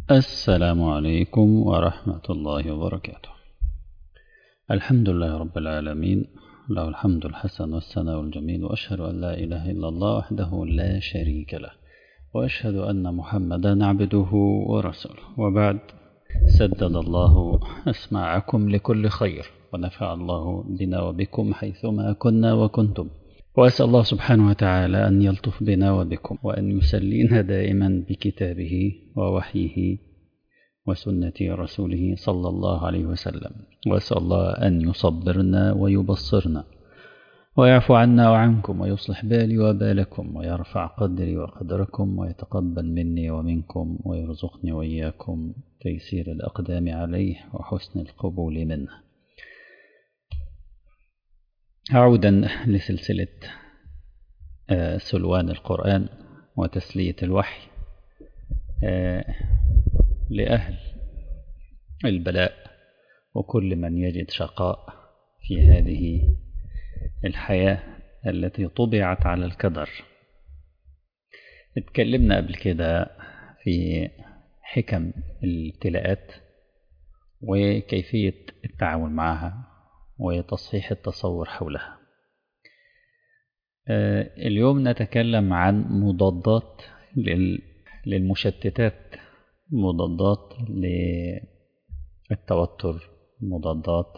السلام عليكم ورحمة الله وبركاته الحمد لله رب العالمين له الحمد الحسن والثناء الجميل وأشهد أن لا إله إلا الله وحده لا شريك له وأشهد أن محمدا عبده ورسوله وبعد سدد الله أسماعكم لكل خير ونفع الله بنا وبكم حيثما كنا وكنتم وأسأل الله سبحانه وتعالى أن يلطف بنا وبكم وأن يسلينا دائما بكتابه ووحيه وسنة رسوله صلى الله عليه وسلم وأسأل الله أن يصبرنا ويبصرنا ويعفو عنا وعنكم ويصلح بالي وبالكم ويرفع قدري وقدركم ويتقبل مني ومنكم ويرزقني وإياكم تيسير الأقدام عليه وحسن القبول منه عودا لسلسلة سلوان القرآن وتسلية الوحي لأهل البلاء وكل من يجد شقاء في هذه الحياة التي طبعت على الكدر اتكلمنا قبل كده في حكم الابتلاءات وكيفية التعامل معها وتصحيح التصور حولها اليوم نتكلم عن مضادات للمشتتات مضادات للتوتر مضادات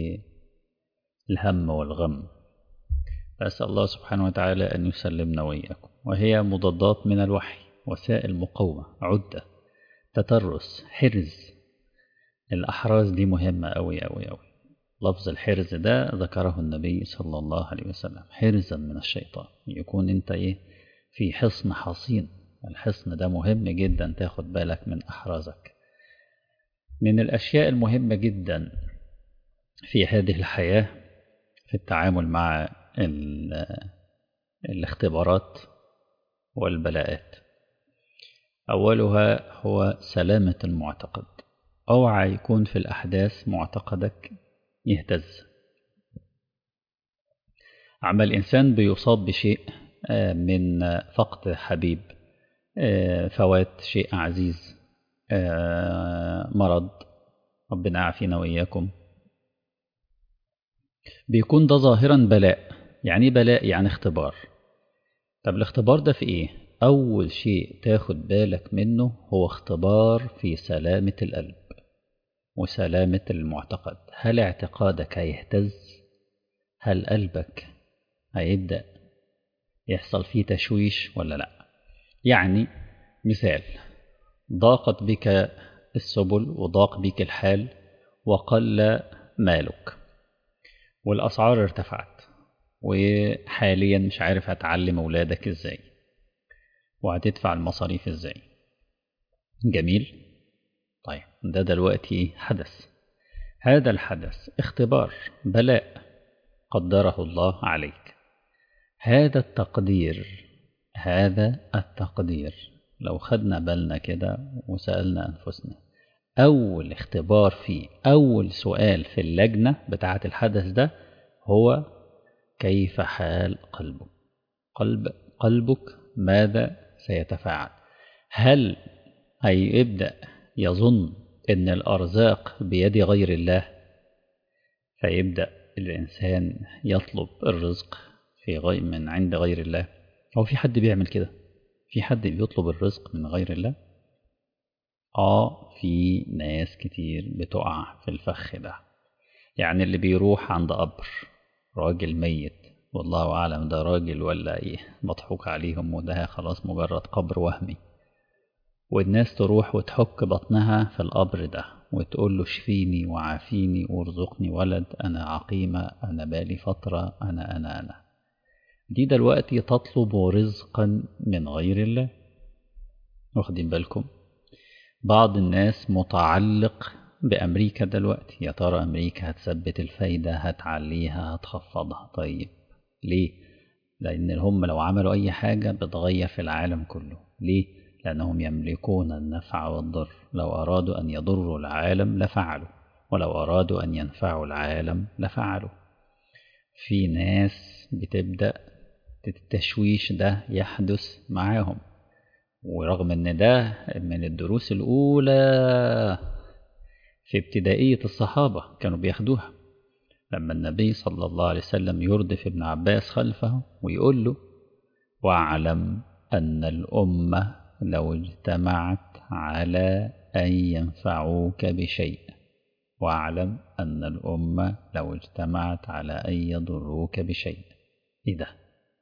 للهم والغم فأسأل الله سبحانه وتعالى أن يسلمنا وإياكم وهي مضادات من الوحي وسائل مقاومة عدة تترس حرز الأحراز دي مهمة أوي أوي أوي لفظ الحرز ده ذكره النبي صلى الله عليه وسلم حرزا من الشيطان يكون انت ايه في حصن حصين الحصن ده مهم جدا تاخد بالك من أحرازك من الأشياء المهمة جدا في هذه الحياة في التعامل مع الاختبارات والبلاءات أولها هو سلامة المعتقد أوعى يكون في الأحداث معتقدك يهتز عما الإنسان بيصاب بشيء من فقد حبيب فوات شيء عزيز مرض ربنا عافينا وإياكم بيكون ده ظاهرا بلاء يعني بلاء يعني اختبار طب الاختبار ده في ايه أول شيء تاخد بالك منه هو اختبار في سلامة القلب وسلامة المعتقد هل اعتقادك هيهتز هل قلبك هيبدأ يحصل فيه تشويش ولا لا يعني مثال ضاقت بك السبل وضاق بك الحال وقل مالك والأسعار ارتفعت وحاليا مش عارف هتعلم أولادك ازاي وهتدفع المصاريف ازاي جميل طيب ده دلوقتي حدث هذا الحدث اختبار بلاء قدره الله عليك هذا التقدير هذا التقدير لو خدنا بالنا كده وسألنا أنفسنا أول اختبار فيه أول سؤال في اللجنة بتاعة الحدث ده هو كيف حال قلبك قلب قلبك ماذا سيتفاعل هل هيبدأ يظن أن الأرزاق بيد غير الله فيبدأ الإنسان يطلب الرزق في غير من عند غير الله هو في حد بيعمل كده في حد بيطلب الرزق من غير الله اه في ناس كتير بتقع في الفخ ده يعني اللي بيروح عند قبر راجل ميت والله أعلم ده راجل ولا إيه مضحوك عليهم وده خلاص مجرد قبر وهمي والناس تروح وتحك بطنها في القبر ده وتقول له شفيني وعافيني وارزقني ولد أنا عقيمة أنا بالي فترة أنا أنا أنا دي دلوقتي تطلب رزقا من غير الله واخدين بالكم بعض الناس متعلق بأمريكا دلوقتي يا ترى أمريكا هتثبت الفايدة هتعليها هتخفضها طيب ليه؟ لأن هم لو عملوا أي حاجة بتغير في العالم كله ليه؟ لأنهم يملكون النفع والضر لو أرادوا أن يضروا العالم لفعلوا ولو أرادوا أن ينفعوا العالم لفعلوا في ناس بتبدأ التشويش ده يحدث معاهم ورغم ان ده من الدروس الاولى في ابتدائية الصحابة كانوا بياخدوها لما النبي صلى الله عليه وسلم يردف ابن عباس خلفه ويقول له واعلم أن الأمة لو اجتمعت على أن ينفعوك بشيء واعلم أن الأمة لو اجتمعت على أن يضروك بشيء إيه ده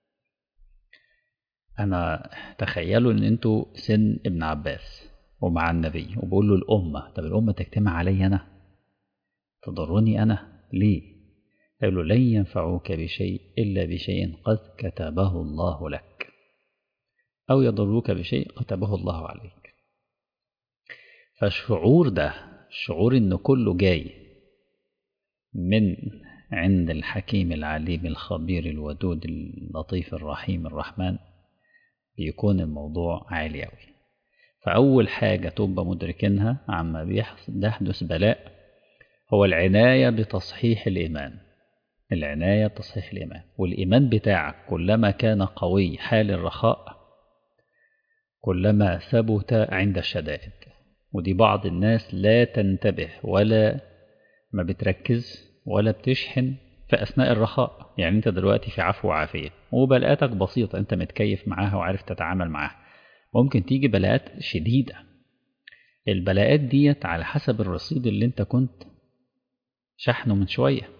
أنا تخيلوا إن أنتوا سن ابن عباس ومع النبي وبقول له الأمة طب الأمة تجتمع علي أنا تضرني أنا ليه قال له لن ينفعوك بشيء إلا بشيء قد كتبه الله لك أو يضروك بشيء كتبه الله عليك فالشعور ده الشعور إن كله جاي من عند الحكيم العليم الخبير الودود اللطيف الرحيم الرحمن بيكون الموضوع عالي أوي فأول حاجة تبقى مدركينها عما بيحدث بلاء هو العناية بتصحيح الإيمان العناية بتصحيح الإيمان والإيمان بتاعك كلما كان قوي حال الرخاء كلما ثبت عند الشدائد ودي بعض الناس لا تنتبه ولا ما بتركز ولا بتشحن في أثناء الرخاء يعني أنت دلوقتي في عفو وعافية وبلاءاتك بسيطة أنت متكيف معاها وعارف تتعامل معاها ممكن تيجي بلاءات شديدة البلاءات ديت على حسب الرصيد اللي انت كنت شحنه من شوية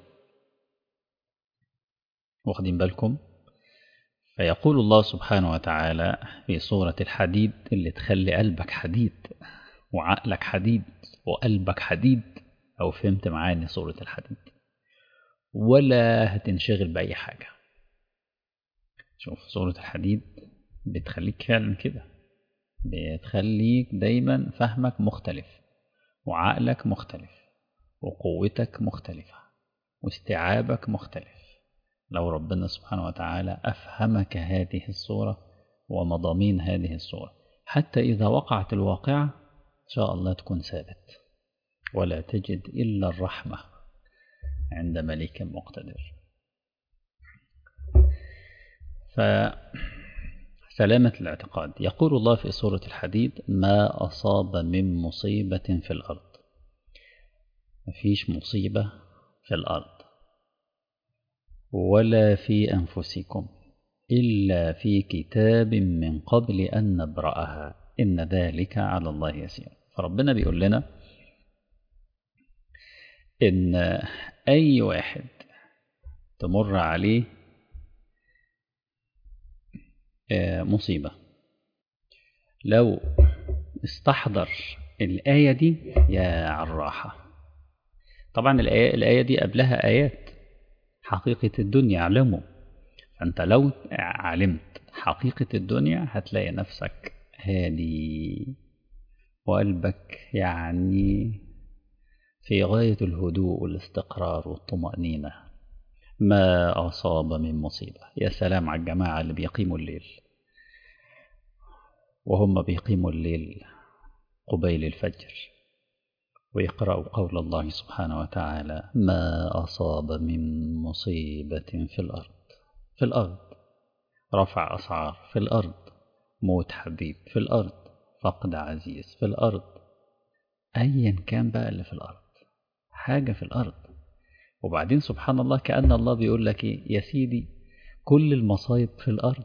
واخدين بالكم فيقول الله سبحانه وتعالى في سورة الحديد اللي تخلي قلبك حديد وعقلك حديد وقلبك حديد أو فهمت معاني سورة الحديد ولا هتنشغل بأي حاجة شوف سورة الحديد بتخليك فعلا كده بتخليك دايما فهمك مختلف وعقلك مختلف وقوتك مختلفة واستيعابك مختلف لو ربنا سبحانه وتعالى أفهمك هذه الصورة ومضامين هذه الصورة حتى إذا وقعت الواقعة إن شاء الله تكون ثابت ولا تجد إلا الرحمة عند ملك مقتدر فسلامة الاعتقاد يقول الله في سورة الحديد ما أصاب من مصيبة في الأرض مفيش مصيبة في الأرض ولا في أنفسكم إلا في كتاب من قبل أن نبرأها إن ذلك على الله يسير فربنا بيقول لنا إن أي واحد تمر عليه مصيبة لو استحضر الآية دي يا عالراحة طبعا الآية, الآية دي قبلها آيات حقيقة الدنيا اعلموا فأنت لو علمت حقيقة الدنيا هتلاقي نفسك هادي وقلبك يعني في غاية الهدوء والاستقرار والطمأنينة ما أصاب من مصيبة يا سلام على الجماعة اللي بيقيموا الليل وهم بيقيموا الليل قبيل الفجر ويقرأوا قول الله سبحانه وتعالى ما أصاب من مصيبة في الأرض في الأرض رفع أسعار في الأرض موت حبيب في الأرض فقد عزيز في الأرض أيا كان بقى اللي في الأرض حاجة في الأرض وبعدين سبحان الله كأن الله بيقول لك إيه يا سيدي كل المصايب في الأرض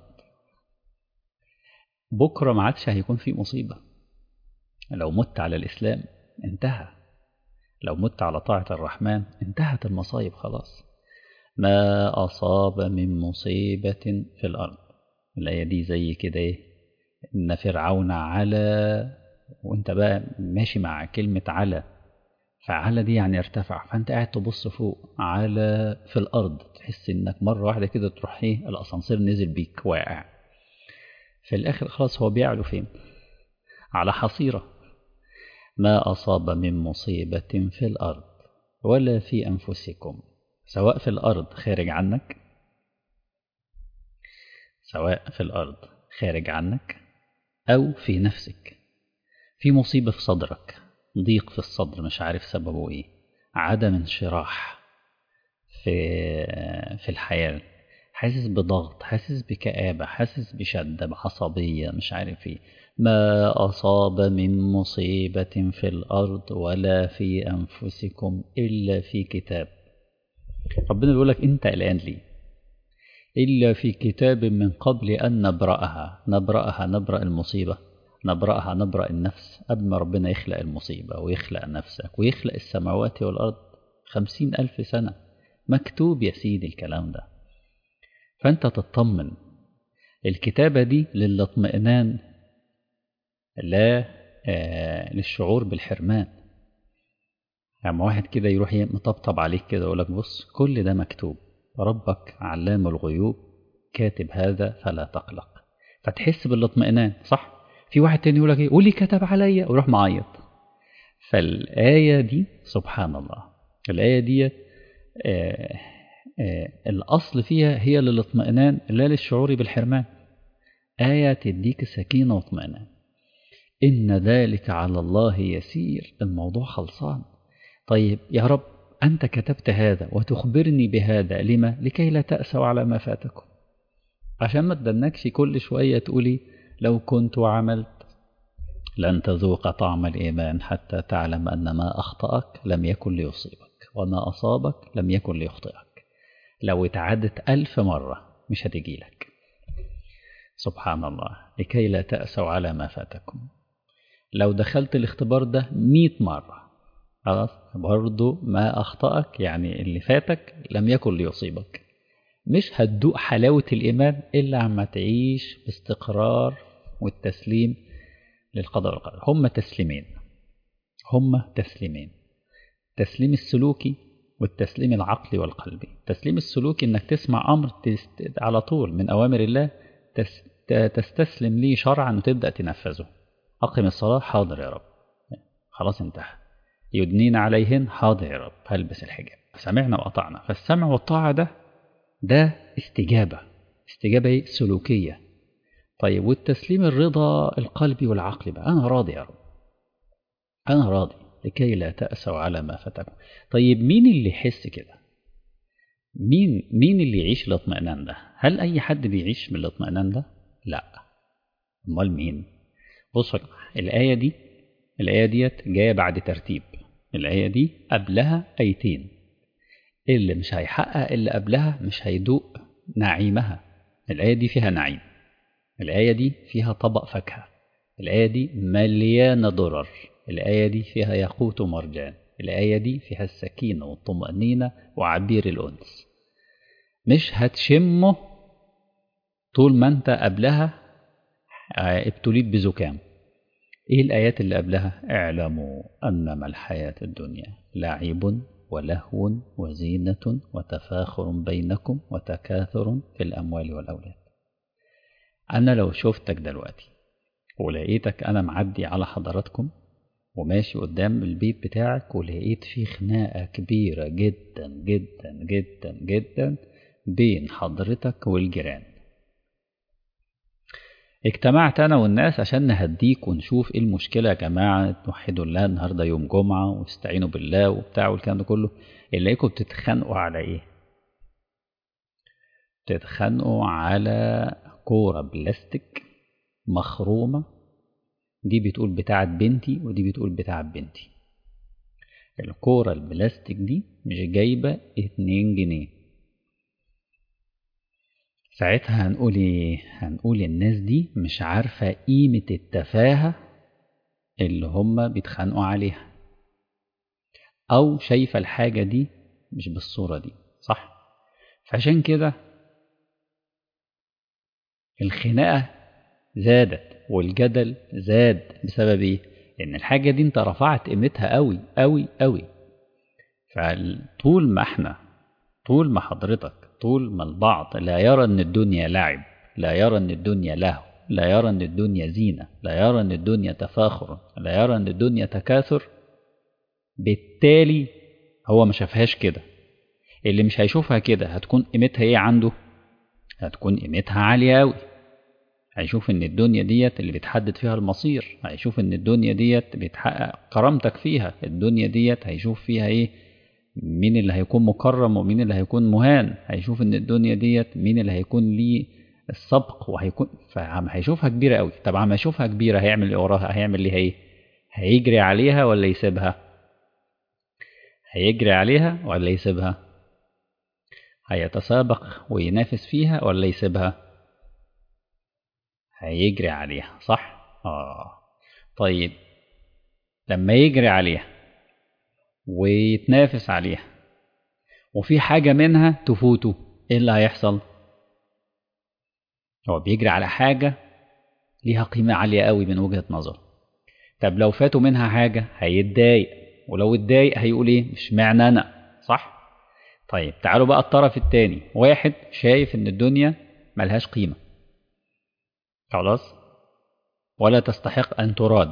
بكرة ما عادش هيكون في مصيبة لو مت على الإسلام انتهى لو مت على طاعة الرحمن انتهت المصايب خلاص ما أصاب من مصيبة في الأرض الآية دي زي كده إيه إن فرعون على وانت بقى ماشي مع كلمة على فعلى دي يعني ارتفع فانت قاعد تبص فوق على في الأرض تحس إنك مرة واحدة كده تروح إيه الأسانسير نزل بيك واقع في الآخر خلاص هو بيعلو فين على حصيرة ما أصاب من مصيبة في الأرض ولا في أنفسكم سواء في الأرض خارج عنك سواء في الأرض خارج عنك أو في نفسك في مصيبة في صدرك ضيق في الصدر مش عارف سببه إيه عدم انشراح في في الحياة حاسس بضغط حاسس بكآبة حاسس بشدة بعصبية مش عارف ايه ما أصاب من مصيبة في الأرض ولا في أنفسكم إلا في كتاب ربنا بيقول لك أنت الآن ليه إلا في كتاب من قبل أن نبرأها نبرأها نبرأ المصيبة نبرأها نبرأ النفس قبل ما ربنا يخلق المصيبة ويخلق نفسك ويخلق السماوات والأرض خمسين ألف سنة مكتوب يا سيدي الكلام ده فأنت تطمن الكتابة دي للاطمئنان لا آه للشعور بالحرمان يعني واحد كده يروح مطبطب عليك كده يقول لك بص كل ده مكتوب ربك علام الغيوب كاتب هذا فلا تقلق فتحس بالاطمئنان صح في واحد تاني يقول لك ايه قولي كتب عليا ويروح معيط فالآية دي سبحان الله الآية دي آه آه الأصل فيها هي للاطمئنان لا للشعور بالحرمان آية تديك سكينة واطمئنان إن ذلك على الله يسير الموضوع خلصان طيب يا رب أنت كتبت هذا وتخبرني بهذا لما لكي لا تأسوا على ما فاتكم عشان ما تدنكش كل شوية تقولي لو كنت وعملت لن تذوق طعم الإيمان حتى تعلم أن ما أخطأك لم يكن ليصيبك وما أصابك لم يكن ليخطئك لو اتعدت ألف مرة مش هتجيلك سبحان الله لكي لا تأسوا على ما فاتكم لو دخلت الاختبار ده مئة مرة خلاص برضه ما أخطأك يعني اللي فاتك لم يكن ليصيبك مش هتدوق حلاوة الإيمان إلا عما تعيش باستقرار والتسليم للقضاء والقدر هم تسليمين هم تسليمين التسليم السلوكي والتسليم العقلي والقلبي التسليم السلوكي انك تسمع امر على طول من اوامر الله تستسلم ليه شرعا وتبدا تنفذه اقم الصلاه حاضر يا رب خلاص انتهى يدنين عليهن حاضر يا رب هلبس الحجاب سمعنا وأطعنا فالسمع والطاعة ده ده استجابة استجابة سلوكية طيب والتسليم الرضا القلبي والعقلي بقى أنا راضي يا رب أنا راضي لكي لا تأسوا على ما فاتكم طيب مين اللي يحس كده مين مين اللي يعيش الاطمئنان ده هل أي حد بيعيش بالاطمئنان ده لا امال مين بصوا الآية دي الآية ديت جاية بعد ترتيب الآية دي قبلها آيتين اللي مش هيحقق اللي قبلها مش هيدوق نعيمها الآية دي فيها نعيم الآية دي فيها طبق فاكهة الآية دي مليانة ضرر الآية دي فيها ياقوت ومرجان الآية دي فيها السكينة والطمأنينة وعبير الأنس مش هتشمه طول ما انت قبلها ابتليت بزكام ايه الآيات اللي قبلها اعلموا أنما الحياة الدنيا لعب ولهو وزينة وتفاخر بينكم وتكاثر في الأموال والأولاد أنا لو شفتك دلوقتي ولقيتك أنا معدي على حضراتكم وماشي قدام البيت بتاعك ولقيت فيه خناقة كبيرة جدا جدا جدا جدا بين حضرتك والجيران اجتمعت أنا والناس عشان نهديك ونشوف إيه المشكلة يا جماعة توحدوا الله النهاردة يوم جمعة واستعينوا بالله وبتاع والكلام ده كله نلاقيكم بتتخانقوا على إيه؟ بتتخانقوا على كورة بلاستيك مخرومة دي بتقول بتاعت بنتي ودي بتقول بتاعت بنتي الكورة البلاستيك دي مش جايبة اتنين جنيه ساعتها هنقول ايه هنقول الناس دي مش عارفة قيمة التفاهة اللي هم بيتخانقوا عليها او شايفة الحاجة دي مش بالصورة دي صح فعشان كده الخناقة زادت والجدل زاد بسبب ايه ان الحاجة دي انت رفعت قيمتها قوي قوي قوي فطول ما احنا طول ما حضرتك طول ما البعض لا يرى ان الدنيا لعب لا يرى ان الدنيا لهو لا يرى ان الدنيا زينة لا يرى ان الدنيا تفاخر لا يرى ان الدنيا تكاثر بالتالي هو ما شافهاش كده اللي مش هيشوفها كده هتكون قيمتها ايه عنده هتكون قيمتها عالية قوي هيشوف ان الدنيا ديت اللي بيتحدد فيها المصير هيشوف ان الدنيا ديت بيتحقق كرامتك فيها الدنيا ديت هيشوف فيها ايه مين اللي هيكون مكرم ومين اللي هيكون مهان هيشوف ان الدنيا ديت مين اللي هيكون ليه السبق وهيكون فعم هيشوفها كبيره قوي طب عم يشوفها كبيره هيعمل ايه وراها هيعمل ليها ايه هيجري عليها ولا يسيبها هيجري عليها ولا يسيبها هيتسابق وينافس فيها ولا يسيبها هيجري عليها صح اه طيب لما يجري عليها ويتنافس عليها وفي حاجة منها تفوته ايه اللي هيحصل هو بيجري على حاجة ليها قيمة عالية قوي من وجهة نظر طب لو فاتوا منها حاجة هيتضايق ولو اتضايق هيقول ايه مش معنى انا صح طيب تعالوا بقى الطرف التاني واحد شايف ان الدنيا ملهاش قيمة خلاص ولا تستحق ان تراد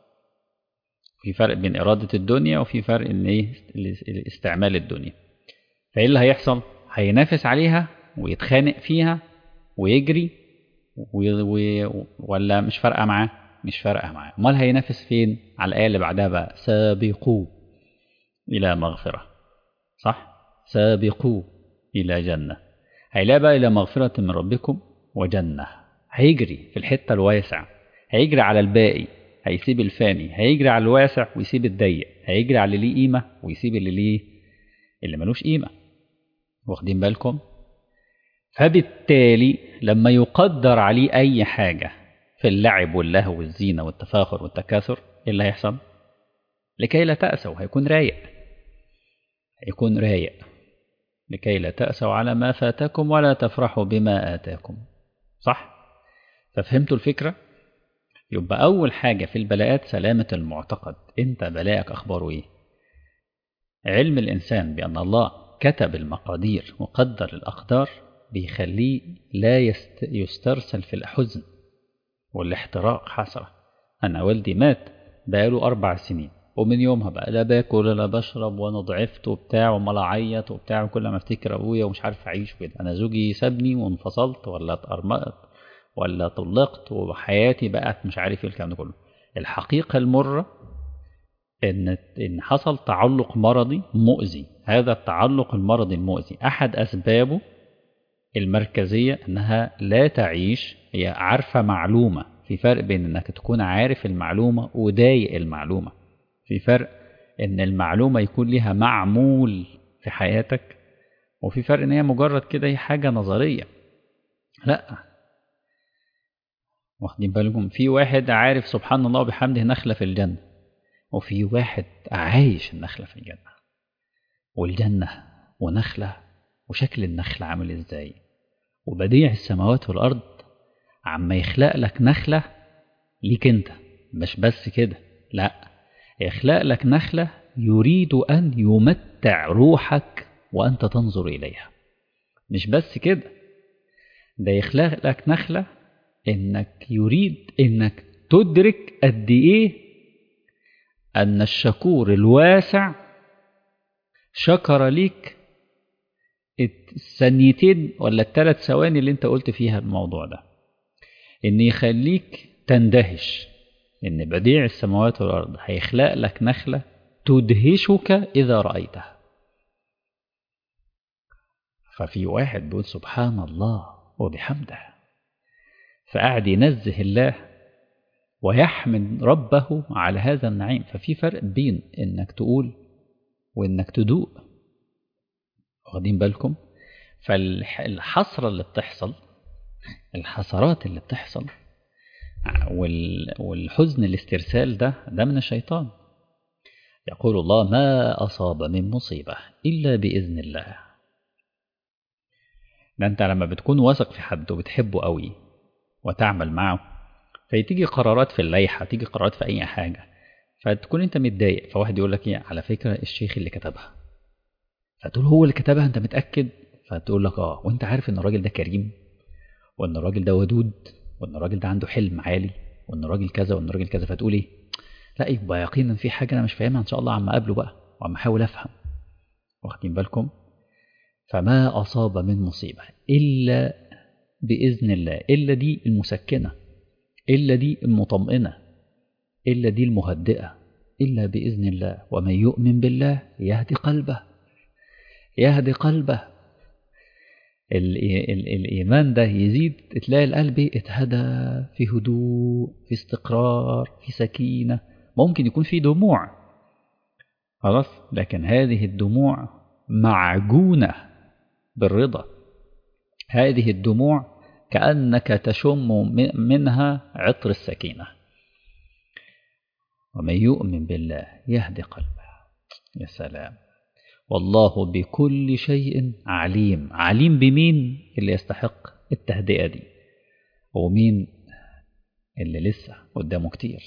في فرق بين إرادة الدنيا وفي فرق إن إيه استعمال الدنيا فإيه اللي هيحصل؟ هينافس عليها ويتخانق فيها ويجري وي وي ولا مش فارقة معاه؟ مش فارقة معاه، أمال هينافس فين؟ على الآية اللي بعدها بقى سابقوا إلى مغفرة صح؟ سابقوا إلى جنة هيلاقي بقى إلى مغفرة من ربكم وجنة هيجري في الحتة الواسع هيجري على الباقي هيسيب الفاني هيجري على الواسع ويسيب الضيق هيجري على اللي ليه قيمة ويسيب اللي ليه اللي ملوش قيمة واخدين بالكم فبالتالي لما يقدر عليه أي حاجة في اللعب واللهو والزينة والتفاخر والتكاثر إيه اللي هيحصل لكي لا تأسوا هيكون رايق هيكون رايق لكي لا تأسوا على ما فاتكم ولا تفرحوا بما آتاكم صح ففهمتوا الفكرة يبقى أول حاجة في البلاءات سلامة المعتقد أنت بلاءك أخباره إيه علم الإنسان بأن الله كتب المقادير وقدر الأقدار بيخليه لا يست... يسترسل في الحزن والاحتراق حسرة أنا والدي مات بقاله أربع سنين ومن يومها بقى لا باكل ولا بشرب وانا ضعفت وبتاع وامال اعيط وبتاع وكل ما افتكر ابويا ومش عارف اعيش كده انا زوجي سابني وانفصلت ولا اتأرمقت ولا طلقت وحياتي بقت مش عارف ايه الكلام ده كله الحقيقه المره ان ان حصل تعلق مرضي مؤذي هذا التعلق المرضي المؤذي احد اسبابه المركزيه انها لا تعيش هي عارفه معلومه في فرق بين انك تكون عارف المعلومه وضايق المعلومه في فرق ان المعلومه يكون لها معمول في حياتك وفي فرق ان هي مجرد كده هي حاجه نظريه لا واخدين بالكم في واحد عارف سبحان الله وبحمده نخلة في الجنة وفي واحد عايش النخلة في الجنة والجنة ونخلة وشكل النخلة عامل ازاي وبديع السماوات والأرض عما يخلق لك نخلة ليك انت مش بس كده لا يخلق لك نخلة يريد أن يمتع روحك وأنت تنظر إليها مش بس كده ده يخلق لك نخلة انك يريد انك تدرك قد ايه ان الشكور الواسع شكر ليك الثانيتين ولا الثلاث ثواني اللي انت قلت فيها الموضوع ده ان يخليك تندهش ان بديع السماوات والارض هيخلق لك نخله تدهشك اذا رايتها ففي واحد بيقول سبحان الله وبحمده فقعد ينزه الله ويحمد ربه على هذا النعيم ففي فرق بين انك تقول وانك تدوق واخدين بالكم فالحسرة اللي بتحصل الحسرات اللي بتحصل والحزن الاسترسال ده ده من الشيطان يقول الله ما أصاب من مصيبة إلا بإذن الله ده أنت لما بتكون واثق في حد وبتحبه قوي وتعمل معه فتيجي قرارات في اللائحة تيجي قرارات في أي حاجة فتكون أنت متضايق فواحد يقول لك إيه على فكرة الشيخ اللي كتبها فتقول هو اللي كتبها أنت متأكد فتقول لك آه وأنت عارف إن الراجل ده كريم وإن الراجل ده ودود وإن الراجل ده عنده حلم عالي وإن الراجل كذا وإن الراجل كذا فتقول إيه لا يبقى يقينا في حاجة أنا مش فاهمها إن شاء الله عم أقابله بقى وعم أحاول أفهم واخدين بالكم فما أصاب من مصيبة إلا بإذن الله إلا دي المسكنة إلا دي المطمئنة إلا دي المهدئة إلا بإذن الله ومن يؤمن بالله يهدي قلبه يهدي قلبه ال ال الإيمان ده يزيد تلاقي القلب اتهدى في هدوء في استقرار في سكينة ممكن يكون في دموع خلاص لكن هذه الدموع معجونة بالرضا هذه الدموع كأنك تشم منها عطر السكينة ومن يؤمن بالله يهدي قلبه يا سلام والله بكل شيء عليم عليم بمين اللي يستحق التهدئة دي ومين اللي لسه قدامه كتير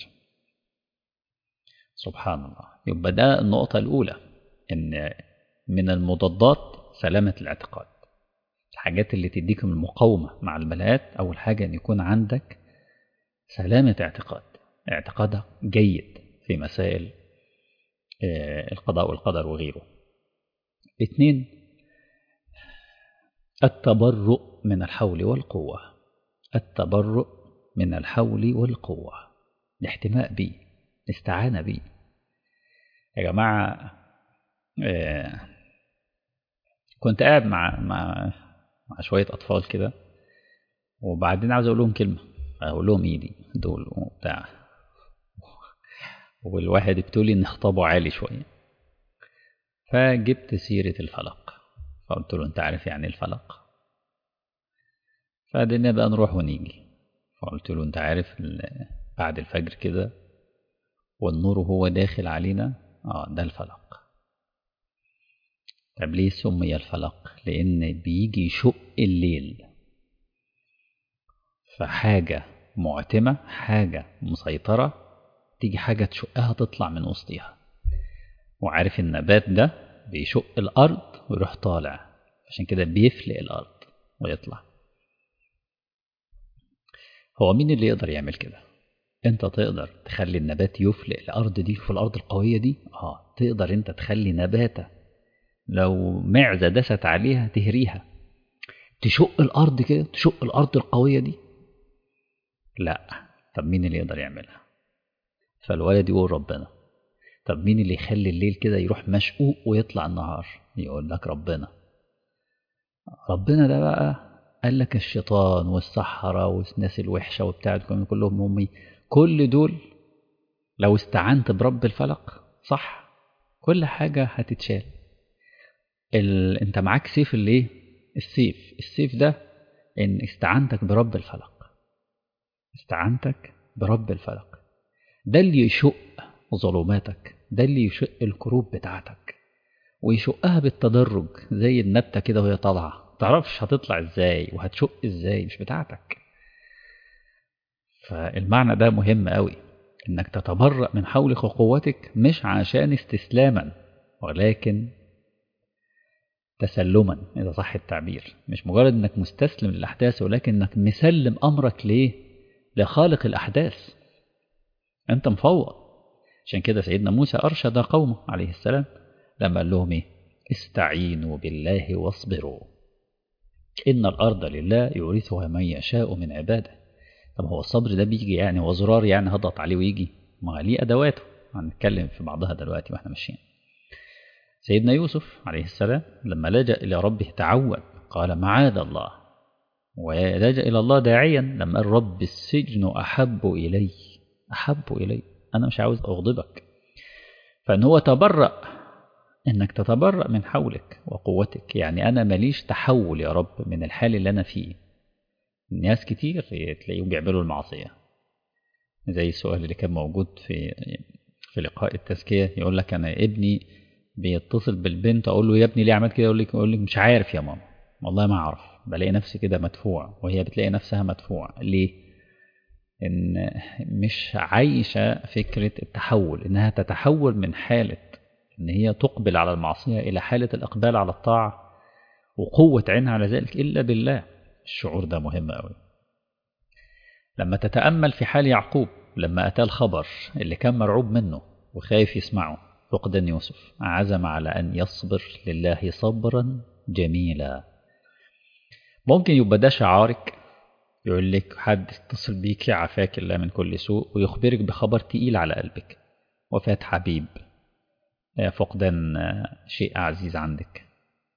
سبحان الله يبقى ده النقطة الأولى إن من المضادات سلامة الاعتقاد الحاجات اللي تديك المقاومة مع البلاءات أول حاجة أن يكون عندك سلامة اعتقاد اعتقادك جيد في مسائل القضاء والقدر وغيره اثنين التبرؤ من الحول والقوة التبرؤ من الحول والقوة الاحتماء به الاستعانة به يا جماعة كنت قاعد مع مع مع شوية أطفال كده وبعدين عاوز أقول لهم كلمة أقول لهم إيه دي دول وبتاع والواحد ابتلي إن خطابه عالي شوية فجبت سيرة الفلق فقلت له أنت عارف يعني الفلق فقعدنا بقى نروح ونيجي فقلت له أنت عارف بعد الفجر كده والنور هو داخل علينا اه ده الفلق طب ليه سمي الفلق لأن بيجي يشق الليل فحاجة معتمة حاجة مسيطرة تيجي حاجة تشقها تطلع من وسطها وعارف النبات ده بيشق الأرض ويروح طالع عشان كده بيفلق الأرض ويطلع هو مين اللي يقدر يعمل كده انت تقدر تخلي النبات يفلق الأرض دي في الأرض القوية دي اه تقدر انت تخلي نباتة لو معزة دست عليها تهريها تشق الأرض كده تشق الأرض القوية دي لا طب مين اللي يقدر يعملها فالولد يقول ربنا طب مين اللي يخلي الليل كده يروح مشقوق ويطلع النهار يقول لك ربنا ربنا ده بقى قال لك الشيطان والسحرة والناس الوحشة وبتاع كلهم أمي كل دول لو استعنت برب الفلق صح كل حاجة هتتشال ال... انت معاك سيف الايه السيف السيف ده ان استعنتك برب الفلق استعنتك برب الفلق ده اللي يشق ظلماتك ده اللي يشق الكروب بتاعتك ويشقها بالتدرج زي النبتة كده وهي طالعة تعرفش هتطلع ازاي وهتشق ازاي مش بتاعتك فالمعنى ده مهم قوي انك تتبرأ من حولك وقوتك مش عشان استسلاما ولكن تسلما إذا صح التعبير مش مجرد أنك مستسلم للأحداث ولكن أنك مسلم أمرك ليه لخالق الأحداث أنت مفوض عشان كده سيدنا موسى أرشد قومه عليه السلام لما قال لهم إيه استعينوا بالله واصبروا إن الأرض لله يورثها من يشاء من عباده طب هو الصبر ده بيجي يعني وزرار يعني هضغط عليه ويجي ما ليه أدواته هنتكلم في بعضها دلوقتي واحنا ماشيين سيدنا يوسف عليه السلام لما لجأ إلى ربه تعود قال معاذ الله ولجأ إلى الله داعيا لما قال رب السجن أحب إلي أحب إلي أنا مش عاوز أغضبك فإن هو تبرأ إنك تتبرأ من حولك وقوتك يعني أنا ماليش تحول يا رب من الحال اللي أنا فيه ناس كتير تلاقيهم بيعملوا المعصية زي السؤال اللي كان موجود في في لقاء التزكية يقول لك أنا ابني بيتصل بالبنت اقول له يا ابني ليه عملت كده يقول لك يقول لك مش عارف يا ماما والله ما اعرف بلاقي نفسي كده مدفوع وهي بتلاقي نفسها مدفوع ليه ان مش عايشه فكره التحول انها تتحول من حاله ان هي تقبل على المعصيه الى حاله الاقبال على الطاعه وقوه عينها على ذلك الا بالله الشعور ده مهم قوي لما تتامل في حال يعقوب لما اتاه الخبر اللي كان مرعوب منه وخايف يسمعه فقدان يوسف عزم على أن يصبر لله صبرا جميلا ممكن يبقى ده شعارك يقول لك حد اتصل بيك عافاك الله من كل سوء ويخبرك بخبر تقيل على قلبك وفاة حبيب فقدان شيء عزيز عندك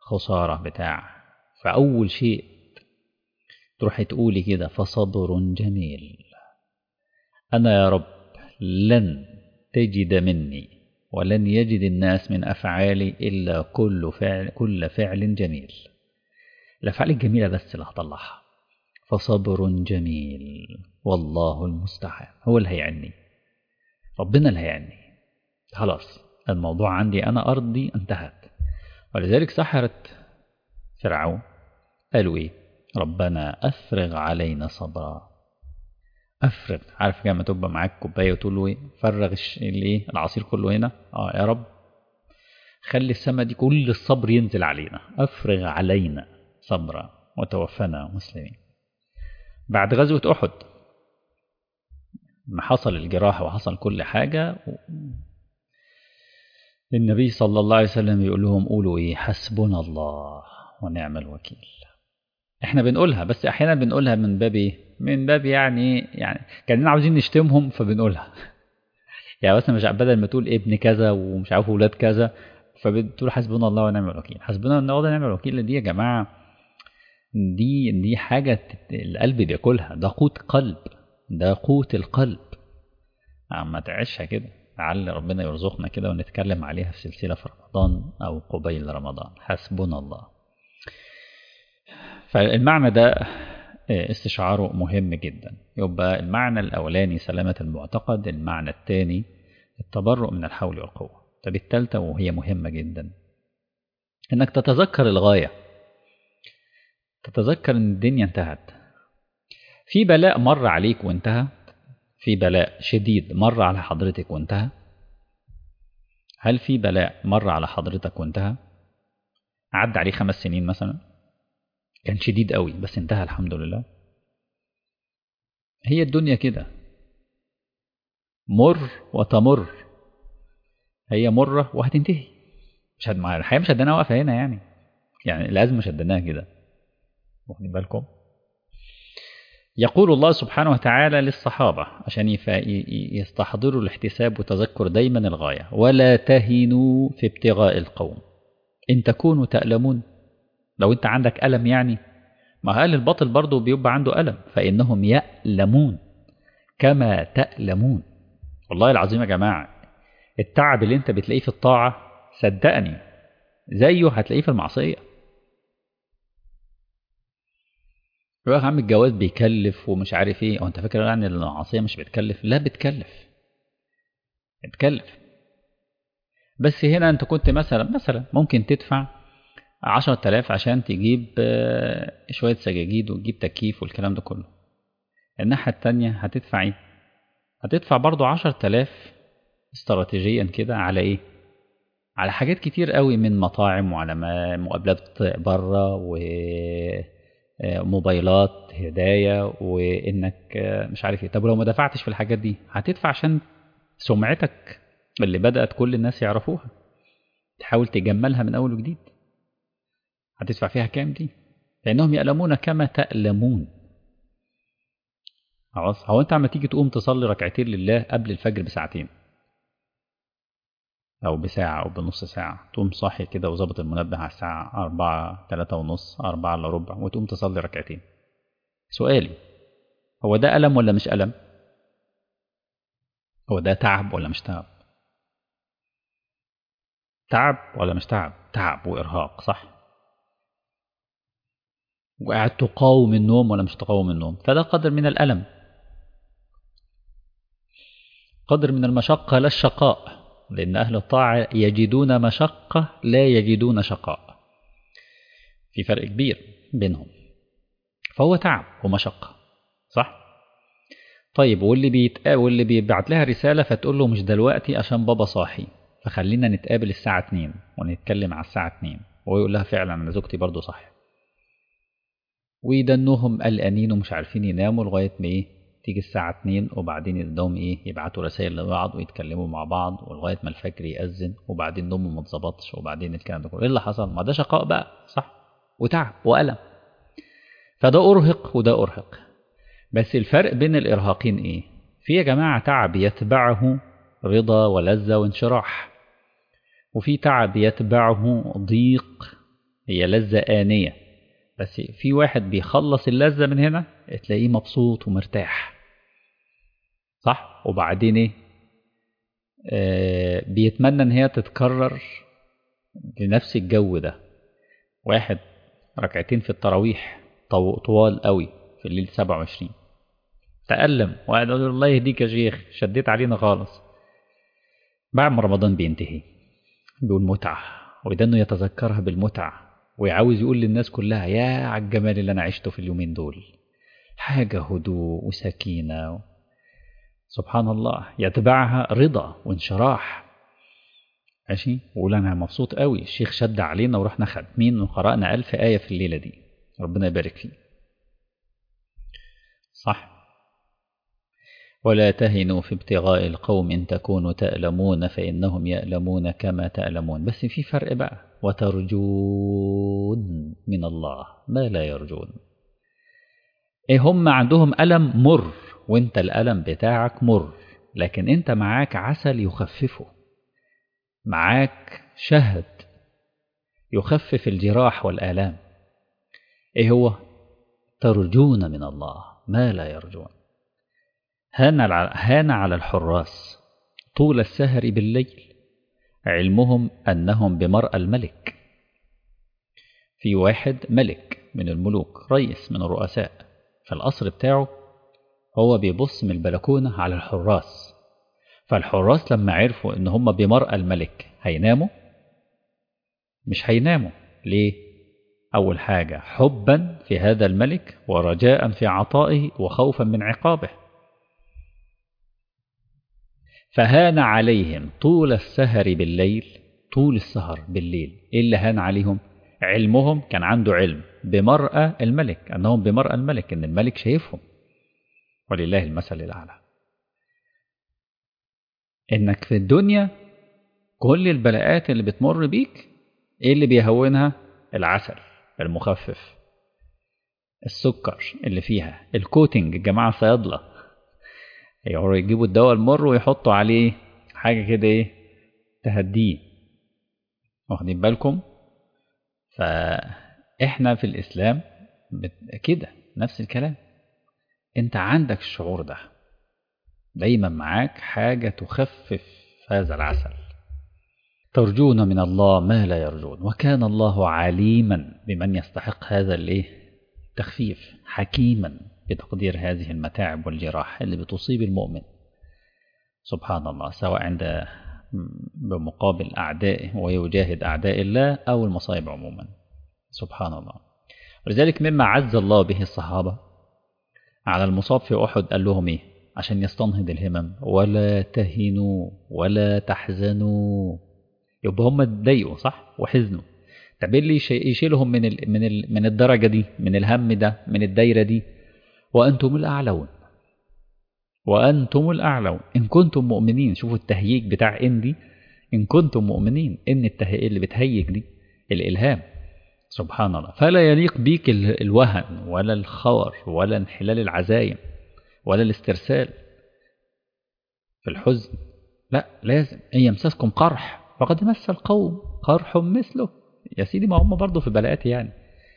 خسارة بتاع فأول شيء تروحي تقولي كده فصبر جميل أنا يا رب لن تجد مني ولن يجد الناس من أفعالي إلا كل فعل, كل فعل جميل الأفعال الجميلة بس اللي هطلعها فصبر جميل والله المستعان هو اللي هيعني ربنا اللي هيعني خلاص الموضوع عندي أنا أرضي انتهت ولذلك سحرة فرعون قالوا إيه ربنا أفرغ علينا صبرا أفرغ عارف لما تبقى معاك كوباية وتقول له إيه فرغ الإيه العصير كله هنا آه يا رب خلي السماء دي كل الصبر ينزل علينا أفرغ علينا صبرا وتوفنا مسلمين بعد غزوة أحد ما حصل الجراح وحصل كل حاجة النبي صلى الله عليه وسلم يقول لهم قولوا إيه حسبنا الله ونعم الوكيل احنا بنقولها بس احيانا بنقولها من باب ايه من باب يعني يعني كاننا عاوزين نشتمهم فبنقولها يعني مثلا مش بدل ما تقول ابن كذا ومش عارف ولاد كذا فبتقول حسبنا الله ونعم الوكيل حسبنا الله ونعم الوكيل دي يا جماعه دي دي حاجه القلب بياكلها ده قوت قلب ده قوت القلب ما تعيشها كده لعل ربنا يرزقنا كده ونتكلم عليها في سلسله في رمضان او قبيل رمضان حسبنا الله فالمعنى ده استشعاره مهم جدا يبقى المعنى الأولاني سلامة المعتقد المعنى الثاني التبرؤ من الحول والقوة طب الثالثة وهي مهمة جدا انك تتذكر الغاية تتذكر ان الدنيا انتهت في بلاء مر عليك وانتهى في بلاء شديد مر على حضرتك وانتهى هل في بلاء مر على حضرتك وانتهى عدى عليه خمس سنين مثلا كان شديد قوي بس انتهى الحمد لله هي الدنيا كده مر وتمر هي مرة وهتنتهي مش هد... الحياة مش هدناها واقفة هنا يعني يعني الأزمة مش هدناها كده واخدين بالكم يقول الله سبحانه وتعالى للصحابة عشان يف... يستحضروا الاحتساب وتذكر دايما الغاية ولا تهنوا في ابتغاء القوم إن تكونوا تألمون لو انت عندك ألم يعني ما أهل الباطل برضه بيبقى عنده ألم فإنهم يألمون كما تألمون والله العظيم يا جماعة التعب اللي انت بتلاقيه في الطاعة صدقني زيه هتلاقيه في المعصية يقول عم الجواز بيكلف ومش عارف ايه او انت فاكر يعني المعصية مش بتكلف لا بتكلف بتكلف بس هنا انت كنت مثلا مثلا ممكن تدفع عشرة آلاف عشان تجيب شوية سجاجيد وتجيب تكييف والكلام ده كله الناحية التانية هتدفع ايه هتدفع برضو عشرة آلاف استراتيجيا كده على ايه على حاجات كتير قوي من مطاعم وعلى مقابلات بره وموبايلات هدايا وانك مش عارف ايه طب لو ما دفعتش في الحاجات دي هتدفع عشان سمعتك اللي بدأت كل الناس يعرفوها تحاول تجملها من اول وجديد هتدفع فيها كام دي لأنهم يألمون كما تألمون خلاص هو أنت عم تيجي تقوم تصلي ركعتين لله قبل الفجر بساعتين أو بساعة أو بنص ساعة تقوم صاحي كده وظابط المنبه على الساعة أربعة تلاتة ونص أربعة إلا ربع وتقوم تصلي ركعتين سؤالي هو ده ألم ولا مش ألم؟ هو ده تعب ولا مش تعب؟ تعب ولا مش تعب؟ تعب وإرهاق صح؟ وقاعد تقاوم النوم ولا مش تقاوم النوم فده قدر من الألم قدر من المشقة لا الشقاء لأن أهل الطاعة يجدون مشقة لا يجدون شقاء في فرق كبير بينهم فهو تعب ومشقة صح؟ طيب واللي بيتقا واللي بيبعت لها رسالة فتقول له مش دلوقتي عشان بابا صاحي فخلينا نتقابل الساعة 2 ونتكلم على الساعة 2 وهو يقول لها فعلا أنا زوجتي برضه صاحي ويدنوهم قلقانين ومش عارفين يناموا لغاية ما إيه تيجي الساعة 2 وبعدين يبدأوا إيه يبعتوا رسائل لبعض ويتكلموا مع بعض ولغاية ما الفجر يأذن وبعدين نومه ما اتظبطش وبعدين الكلام ده كله إيه اللي حصل؟ ما ده شقاء بقى صح وتعب وألم فده أرهق وده أرهق بس الفرق بين الإرهاقين إيه؟ في يا جماعة تعب يتبعه رضا ولذة وانشراح وفي تعب يتبعه ضيق هي لذة آنية بس في واحد بيخلص اللذة من هنا تلاقيه مبسوط ومرتاح صح وبعدين ايه آه بيتمنى ان هي تتكرر بنفس الجو ده واحد ركعتين في التراويح طوال قوي في الليل 27 تألم وقعد يقول الله يهديك يا شيخ شديت علينا خالص بعد ما رمضان بينتهي بيقول متعة وده انه يتذكرها بالمتعة ويعاوز يقول للناس كلها يا على الجمال اللي انا عشته في اليومين دول حاجة هدوء وسكينة سبحان الله يتبعها رضا وانشراح ماشي ويقول انا مبسوط قوي الشيخ شد علينا ورحنا ختمين وقرأنا ألف آية في الليلة دي ربنا يبارك فيه صح ولا تهنوا في ابتغاء القوم إن تكونوا تألمون فإنهم يألمون كما تألمون بس في فرق بقى وترجون من الله ما لا يرجون إيه هم عندهم ألم مر وانت الألم بتاعك مر لكن انت معاك عسل يخففه معاك شهد يخفف الجراح والآلام ايه هو ترجون من الله ما لا يرجون هان هان على الحراس طول السهر بالليل علمهم أنهم بمرأى الملك في واحد ملك من الملوك رئيس من الرؤساء فالقصر بتاعه هو بيبص من البلكونة على الحراس فالحراس لما عرفوا ان هم بمرأى الملك هيناموا مش هيناموا ليه أول حاجة حبا في هذا الملك ورجاء في عطائه وخوفا من عقابه فهان عليهم طول السهر بالليل طول السهر بالليل إيه اللي هان عليهم علمهم كان عنده علم بمرأى الملك أنهم بمرأى الملك أن الملك شايفهم ولله المثل الأعلى إنك في الدنيا كل البلاءات اللي بتمر بيك إيه اللي بيهونها العسل المخفف السكر اللي فيها الكوتنج الجماعة صيادلة يجيبوا الدواء المر ويحطوا عليه حاجة كده ايه تهديه واخدين بالكم فاحنا في الإسلام كده نفس الكلام انت عندك الشعور ده دايما معاك حاجة تخفف هذا العسل ترجون من الله ما لا يرجون وكان الله عليما بمن يستحق هذا الايه التخفيف حكيما بتقدير هذه المتاعب والجراح اللي بتصيب المؤمن سبحان الله سواء عند بمقابل أعدائه ويجاهد أعداء الله أو المصائب عموما سبحان الله ولذلك مما عز الله به الصحابة على المصاب في أحد قال لهم إيه عشان يستنهض الهمم ولا تهنوا ولا تحزنوا يبقى هم اتضايقوا صح وحزنوا طب ايه اللي يشيلهم من ال من ال من الدرجه دي من الهم ده من الدايره دي وانتم الاعلون وانتم الاعلون ان كنتم مؤمنين شوفوا التهييج بتاع ان دي ان كنتم مؤمنين ان التهيئ اللي بتهيج دي الالهام سبحان الله فلا يليق بيك الوهن ولا الخور ولا انحلال العزايم ولا الاسترسال في الحزن لا لازم ان يمسسكم قرح فقد مس القوم قرح مثله يا سيدي ما هم برضه في بلاءات يعني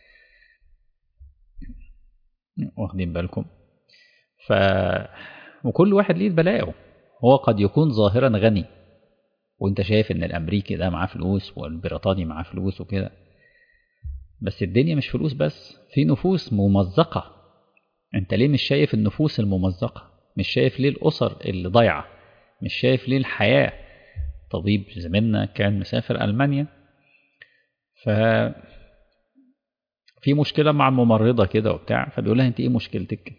واخدين بالكم ف وكل واحد ليه بلاءه هو قد يكون ظاهرا غني وانت شايف ان الامريكي ده معاه فلوس والبريطاني معاه فلوس وكده بس الدنيا مش فلوس بس في نفوس ممزقة انت ليه مش شايف النفوس الممزقة مش شايف ليه الأسر اللي ضايعة مش شايف ليه الحياة طبيب زميلنا كان مسافر ألمانيا ف في مشكلة مع الممرضة كده وبتاع فبيقول لها انت ايه مشكلتك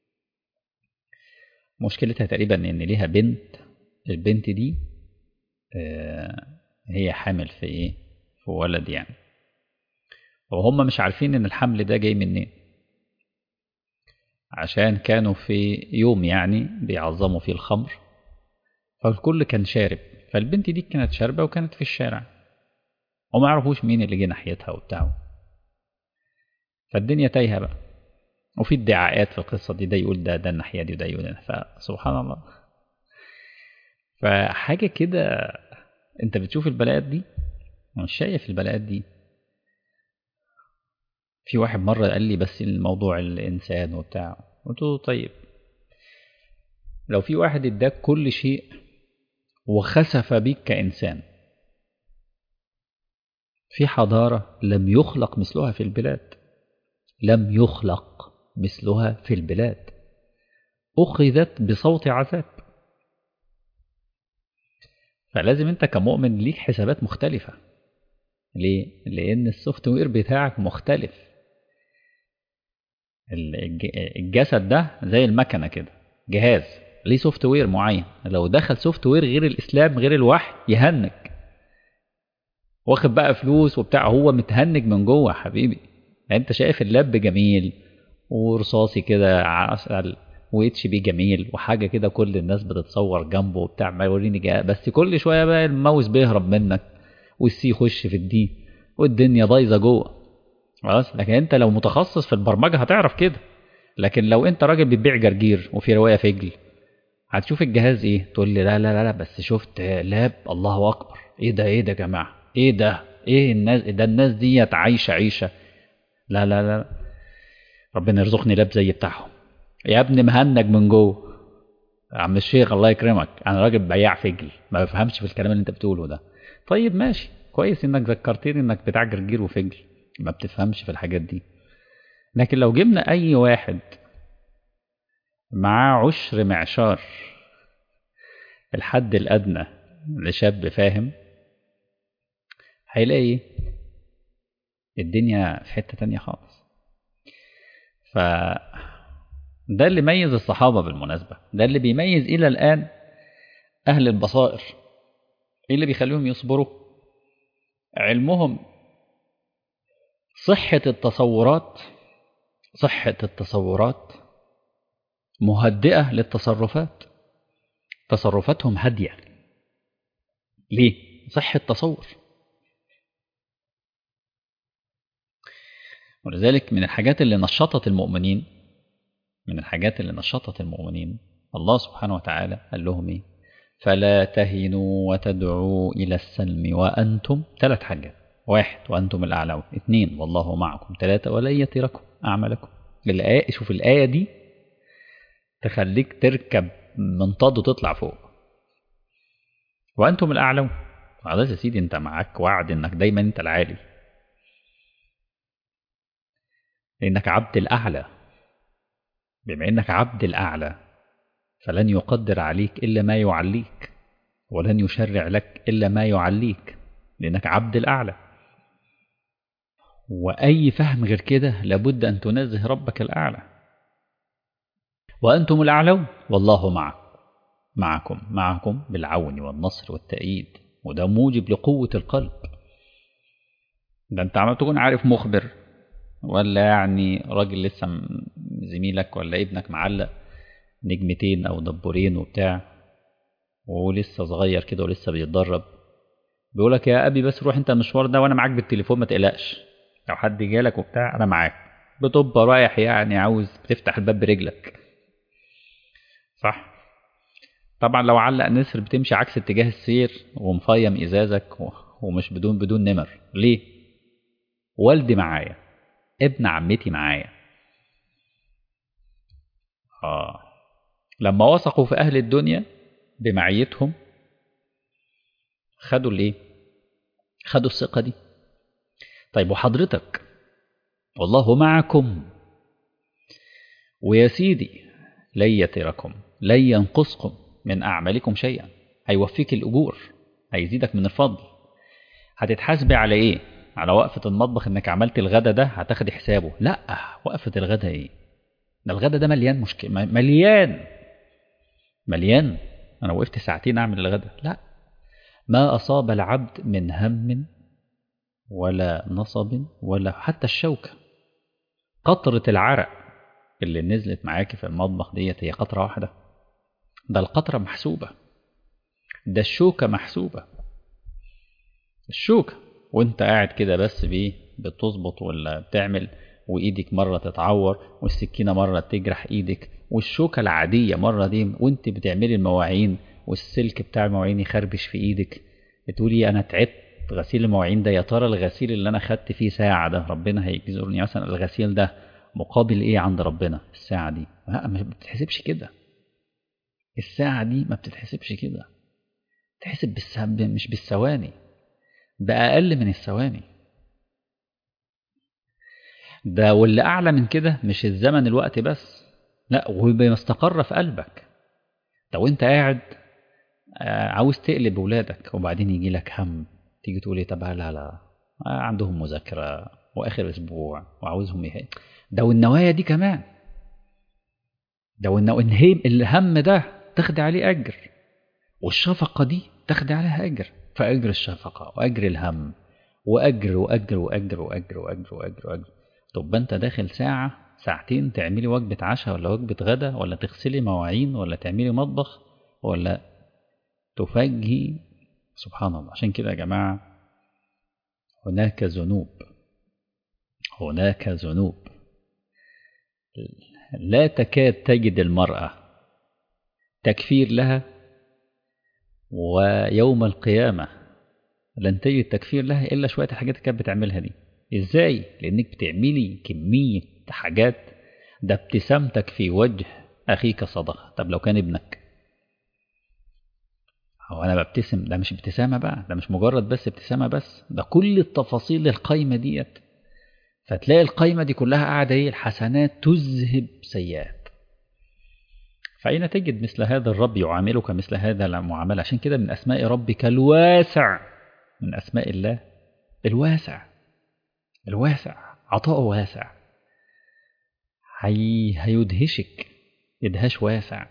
مشكلتها تقريبا ان ليها بنت البنت دي آه هي حامل في ايه في ولد يعني وهم مش عارفين ان الحمل ده جاي منين عشان كانوا في يوم يعني بيعظموا فيه الخمر فالكل كان شارب فالبنت دي كانت شاربة وكانت في الشارع وما يعرفوش مين اللي جه ناحيتها وبتاعه فالدنيا تايهة بقى وفي ادعاءات في القصة دي ده يقول ده ده الناحية دي وده يقول فسبحان الله فحاجة كده انت بتشوف البلاءات دي مش شايف البلاءات دي في واحد مرة قال لي بس الموضوع الإنسان وبتاع قلت له طيب لو في واحد اداك كل شيء وخسف بيك كإنسان في حضارة لم يخلق مثلها في البلاد لم يخلق مثلها في البلاد أخذت بصوت عذاب فلازم أنت كمؤمن ليك حسابات مختلفة ليه؟ لأن السوفت وير بتاعك مختلف الجسد ده زي المكنة كده جهاز ليه سوفت وير معين لو دخل سوفت وير غير الإسلام غير الوحي يهنج واخد بقى فلوس وبتاع هو متهنج من جوه حبيبي يعني انت شايف اللاب جميل ورصاصي كده عسل واتش بي جميل وحاجه كده كل الناس بتتصور جنبه وبتاع ما يوريني جاء بس كل شويه بقى الماوس بيهرب منك والسي يخش في الدي والدنيا بايظه جوه خلاص لكن انت لو متخصص في البرمجه هتعرف كده لكن لو انت راجل بتبيع جرجير وفي روايه فجل هتشوف الجهاز ايه تقول لي لا لا لا, لا بس شفت لاب الله اكبر ايه ده ايه ده يا جماعه ايه ده ايه الناس ده الناس ديت عايشه عيشه لا لا لا ربنا يرزقني لاب زي بتاعهم يا ابني مهنج من جوه عم الشيخ الله يكرمك انا راجل بياع فجل ما بفهمش في الكلام اللي انت بتقوله ده طيب ماشي كويس انك ذكرتني انك بتاع جرجير وفجل ما بتفهمش في الحاجات دي لكن لو جبنا اي واحد معاه عشر معشار الحد الادنى لشاب فاهم هيلاقي الدنيا في حتة تانية خالص ف ده اللي ميز الصحابة بالمناسبة ده اللي بيميز إلى الآن أهل البصائر إيه اللي بيخليهم يصبروا علمهم صحة التصورات صحة التصورات مهدئة للتصرفات تصرفاتهم هادية ليه؟ صحة تصور ولذلك من الحاجات اللي نشطت المؤمنين من الحاجات اللي نشطت المؤمنين الله سبحانه وتعالى قال لهم ايه فلا تهنوا وتدعوا إلى السلم وأنتم ثلاث حاجات واحد وأنتم الأعلون اثنين والله معكم ثلاثة ولن يتركم أعمالكم الآية شوف الآية دي تخليك تركب منطاد وتطلع فوق وأنتم الأعلون خلاص يا سيدي أنت معاك وعد إنك دايما أنت العالي لأنك عبد الأعلى بما إنك عبد الأعلى فلن يقدر عليك إلا ما يعليك ولن يشرع لك إلا ما يعليك لأنك عبد الأعلى وأي فهم غير كده لابد أن تنزه ربك الأعلى وأنتم الأعلون والله معكم معكم معكم بالعون والنصر والتأييد وده موجب لقوة القلب ده أنت عم تكون عارف مخبر ولا يعني راجل لسه زميلك ولا ابنك معلق نجمتين او دبورين وبتاع ولسه صغير كده ولسه بيتدرب بيقولك يا ابي بس روح انت المشوار ده وانا معاك بالتليفون ما تقلقش لو حد جالك وبتاع انا معاك بتبقى رايح يعني عاوز بتفتح الباب برجلك صح طبعا لو علق نسر بتمشي عكس اتجاه السير ومفيم ازازك ومش بدون بدون نمر ليه والدي معايا ابن عمتي معايا آه لما وثقوا في أهل الدنيا بمعيتهم خدوا الإيه؟ خدوا الثقة دي طيب وحضرتك والله معكم ويا سيدي لن يتركم لن ينقصكم من أعمالكم شيئا هيوفيك الأجور هيزيدك من الفضل هتتحاسبي على إيه؟ على وقفة المطبخ إنك عملت الغدا ده هتاخد حسابه لا وقفة الغدا إيه؟ ده الغدا ده مليان مشكلة مليان مليان أنا وقفت ساعتين أعمل الغدا لا ما أصاب العبد من هم ولا نصب ولا حتى الشوكة قطرة العرق اللي نزلت معاكي في المطبخ ديت هي قطرة واحدة ده القطرة محسوبة ده الشوكة محسوبة الشوكة وانت قاعد كده بس بيه بتظبط ولا بتعمل وايدك مرة تتعور والسكينة مرة تجرح ايدك والشوكة العادية مرة دي وانت بتعملي المواعين والسلك بتاع المواعين يخربش في ايدك بتقولي انا تعبت غسيل المواعين ده يا ترى الغسيل اللي انا خدت فيه ساعه ده ربنا هيجزرني مثلا الغسيل ده مقابل ايه عند ربنا الساعه دي لا ما بتتحسبش كده الساعه دي ما بتتحسبش كده تحسب بالسب مش بالثواني بأقل من الثواني ده واللي أعلى من كده مش الزمن الوقت بس لا وبما استقر في قلبك لو أنت قاعد عاوز تقلب ولادك وبعدين يجي لك هم تيجي تقول ايه طب لا لا عندهم مذاكرة وآخر أسبوع وعاوزهم ايه ده والنوايا دي كمان ده والنهيم الهم ده تاخد عليه أجر والشفقة دي تاخد عليها أجر فأجر الشفقة وأجر الهم وأجر وأجر وأجر وأجر وأجر وأجر وأجر طب أنت داخل ساعة ساعتين تعملي وجبة عشاء ولا وجبة غدا ولا تغسلي مواعين ولا تعملي مطبخ ولا تفجي سبحان الله عشان كده يا جماعة هناك ذنوب هناك ذنوب لا تكاد تجد المرأة تكفير لها ويوم القيامة لن تجد تكفير لها إلا شوية الحاجات اللي كانت بتعملها دي إزاي؟ لأنك بتعملي كمية حاجات ده ابتسامتك في وجه أخيك صدقة طب لو كان ابنك هو أنا ببتسم ده مش ابتسامة بقى ده مش مجرد بس ابتسامة بس ده كل التفاصيل القايمة ديت فتلاقي القايمة دي كلها قاعدة ايه الحسنات تذهب سيئات فأين تجد مثل هذا الرب يعاملك مثل هذا المعاملة عشان كده من أسماء ربك الواسع من أسماء الله الواسع الواسع عطاء واسع هي هيدهشك إدهاش واسع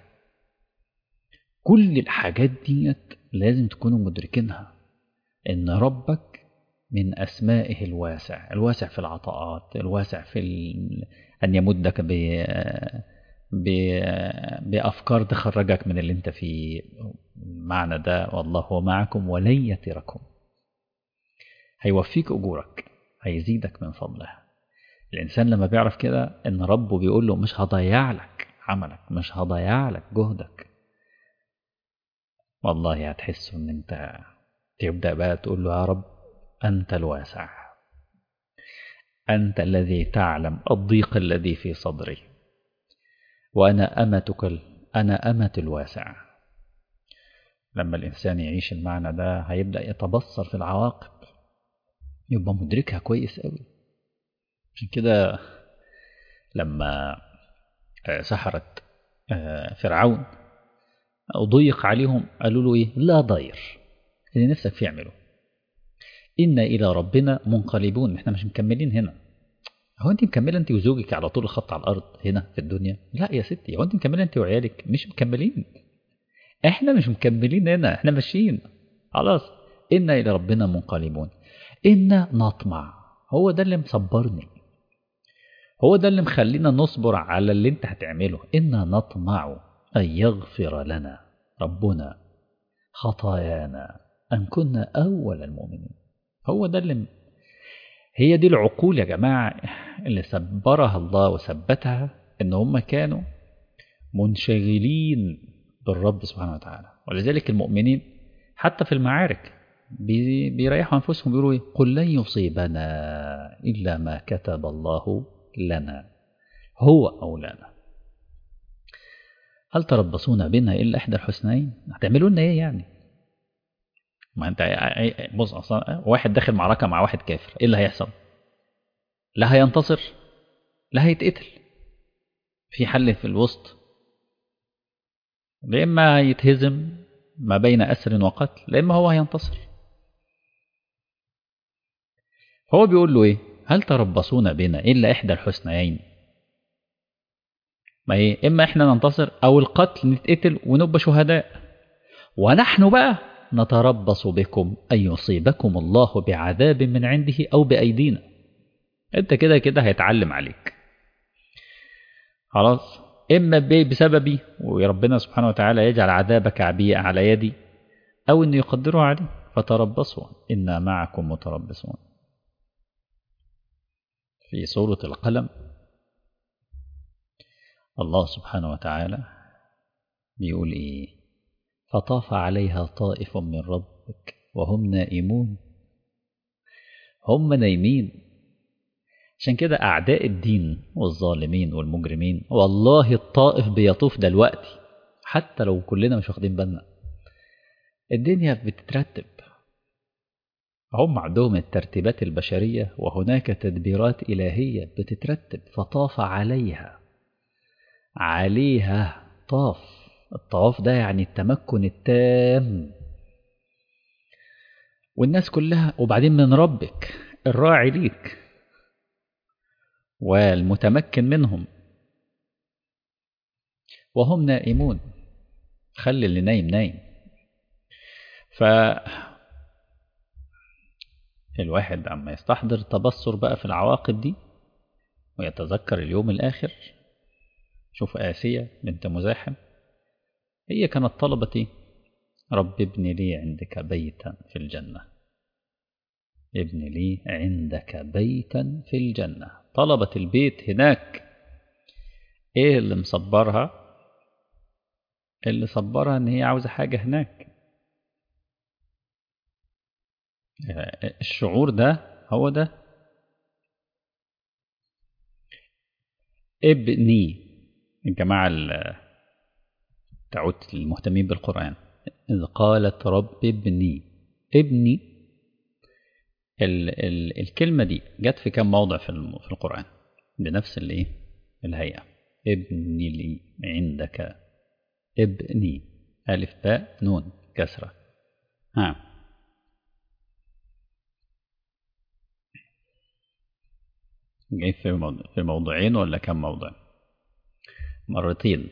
كل الحاجات ديت لازم تكونوا مدركينها إن ربك من أسمائه الواسع الواسع في العطاءات الواسع في ال... أن يمدك ب... ب... بأفكار تخرجك من اللي أنت فيه معنى ده والله هو معكم ولن يتركم هيوفيك أجورك هيزيدك من فضله الإنسان لما بيعرف كده إن ربه بيقول له مش هضيع لك عملك مش هضيع لك جهدك والله هتحس إن أنت تبدأ بقى تقول له يا رب أنت الواسع أنت الذي تعلم الضيق الذي في صدري وأنا أمتك أنا أمة الواسع لما الإنسان يعيش المعنى ده هيبدأ يتبصر في العواقب يبقى مدركها كويس قوي عشان كده لما سحرت فرعون ضيق عليهم قالوا له ايه لا ضير اللي نفسك فيه اعمله إنا إلى ربنا منقلبون احنا مش مكملين هنا هو انت مكملة انت وزوجك على طول الخط على الأرض هنا في الدنيا لا يا ستي هو انت مكملة انت وعيالك مش مكملين احنا مش مكملين هنا احنا ماشيين خلاص إنا إلى ربنا منقلبون إنا نطمع هو ده اللي مصبرني هو ده اللي مخلينا نصبر على اللي انت هتعمله إنا نطمع أن يغفر لنا ربنا خطايانا أن كنا أول المؤمنين هو ده اللي هي دي العقول يا جماعة اللي سبرها الله وثبتها إن هم كانوا منشغلين بالرب سبحانه وتعالى ولذلك المؤمنين حتى في المعارك بيريحوا أنفسهم بيقولوا إيه قل لن يصيبنا إلا ما كتب الله لنا هو أولانا هل تربصون بنا إلا إحدى الحسنين هتعملوا لنا إيه يعني ما انت بص اصلا واحد داخل معركه مع واحد كافر ايه اللي هيحصل لا هينتصر لا هيتقتل في حل في الوسط لا اما يتهزم ما بين اسر وقتل لا اما هو هينتصر هو بيقول له ايه هل تربصون بنا الا احدى الحسنيين ما ايه اما احنا ننتصر او القتل نتقتل ونبقى شهداء ونحن بقى نتربص بكم أن يصيبكم الله بعذاب من عنده أو بأيدينا أنت كده كده هيتعلم عليك خلاص إما بسببي وربنا سبحانه وتعالى يجعل عذابك عبية على يدي أو أن يقدره علي فتربصوا إنا معكم متربصون في سورة القلم الله سبحانه وتعالى بيقول إيه فطاف عليها طائف من ربك وهم نائمون هم نايمين عشان كده أعداء الدين والظالمين والمجرمين والله الطائف بيطوف دلوقتي حتى لو كلنا مش واخدين بالنا الدنيا بتترتب هم عندهم الترتيبات البشرية وهناك تدبيرات إلهية بتترتب فطاف عليها عليها طاف الطواف ده يعني التمكن التام والناس كلها وبعدين من ربك الراعي ليك والمتمكن منهم وهم نائمون خلي اللي نايم نايم ف الواحد عما يستحضر تبصر بقى في العواقب دي ويتذكر اليوم الآخر شوف آسية بنت مزاحم هي كانت طلبتي رب ابن لي عندك بيتا في الجنة ابن لي عندك بيتا في الجنة طلبت البيت هناك ايه اللي مصبرها اللي صبرها ان هي عاوزة حاجة هناك الشعور ده هو ده ابني الجماعة تعود المهتمين بالقرآن إذ قالت رب ابني ابني ال ال الكلمة دي جت في كم موضع في, في القرآن بنفس الايه الهيئة ابني لي عندك ابني ألف باء نون كسرة ها جاي في موضوع في موضوعين ولا كم موضوع مرتين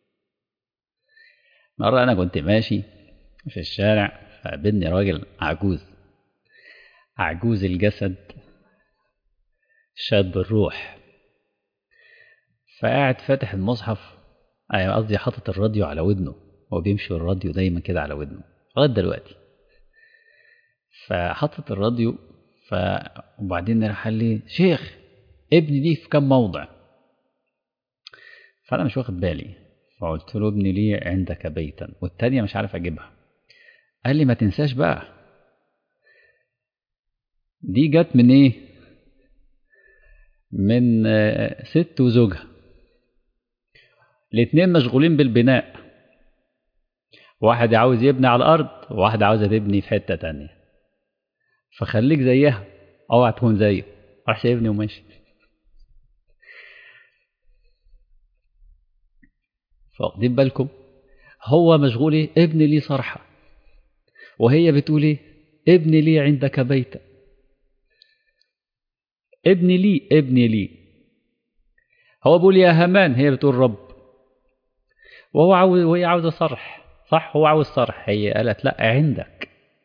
مرة أنا كنت ماشي في الشارع فقابلني راجل عجوز عجوز الجسد شاب الروح فقاعد فاتح المصحف أيوة قصدي حاطط الراديو على ودنه هو بيمشي الراديو دايما كده على ودنه لغاية دلوقتي فحطت الراديو ف وبعدين راح قال لي شيخ ابني دي في كم موضع فأنا مش واخد بالي فقلت له ابني لي عندك بيتا والتانية مش عارف أجيبها قال لي ما تنساش بقى دي جت من ايه من ست وزوجها الاتنين مشغولين بالبناء واحد عاوز يبني على الأرض وواحد عاوزة تبني في حتة تانية فخليك زيها اوعى تكون زيه راح سايبني وماشي فواخدين بالكم هو مشغول ايه ابني لي صرحة وهي بتقول ايه ابني لي عندك بيتا ابني لي ابني لي هو بيقول يا همان هي بتقول رب وهو عاوز وهي عاوزة صرح صح هو عاوز صرح هي قالت لا عندك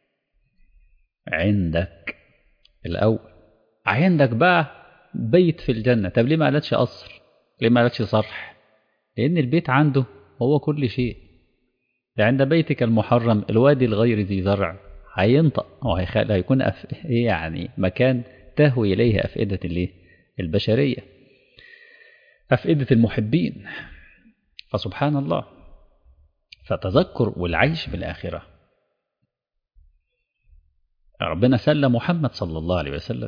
عندك الأول عندك بقى بيت في الجنة طب ليه ما قالتش قصر ليه ما قالتش صرح لأن البيت عنده هو كل شيء عند بيتك المحرم الوادي الغير ذي زرع هينطق وهيكون أف... يعني مكان تهوي إليه أفئدة الايه البشرية أفئدة المحبين فسبحان الله فتذكر والعيش بالآخرة ربنا سلم محمد صلى الله عليه وسلم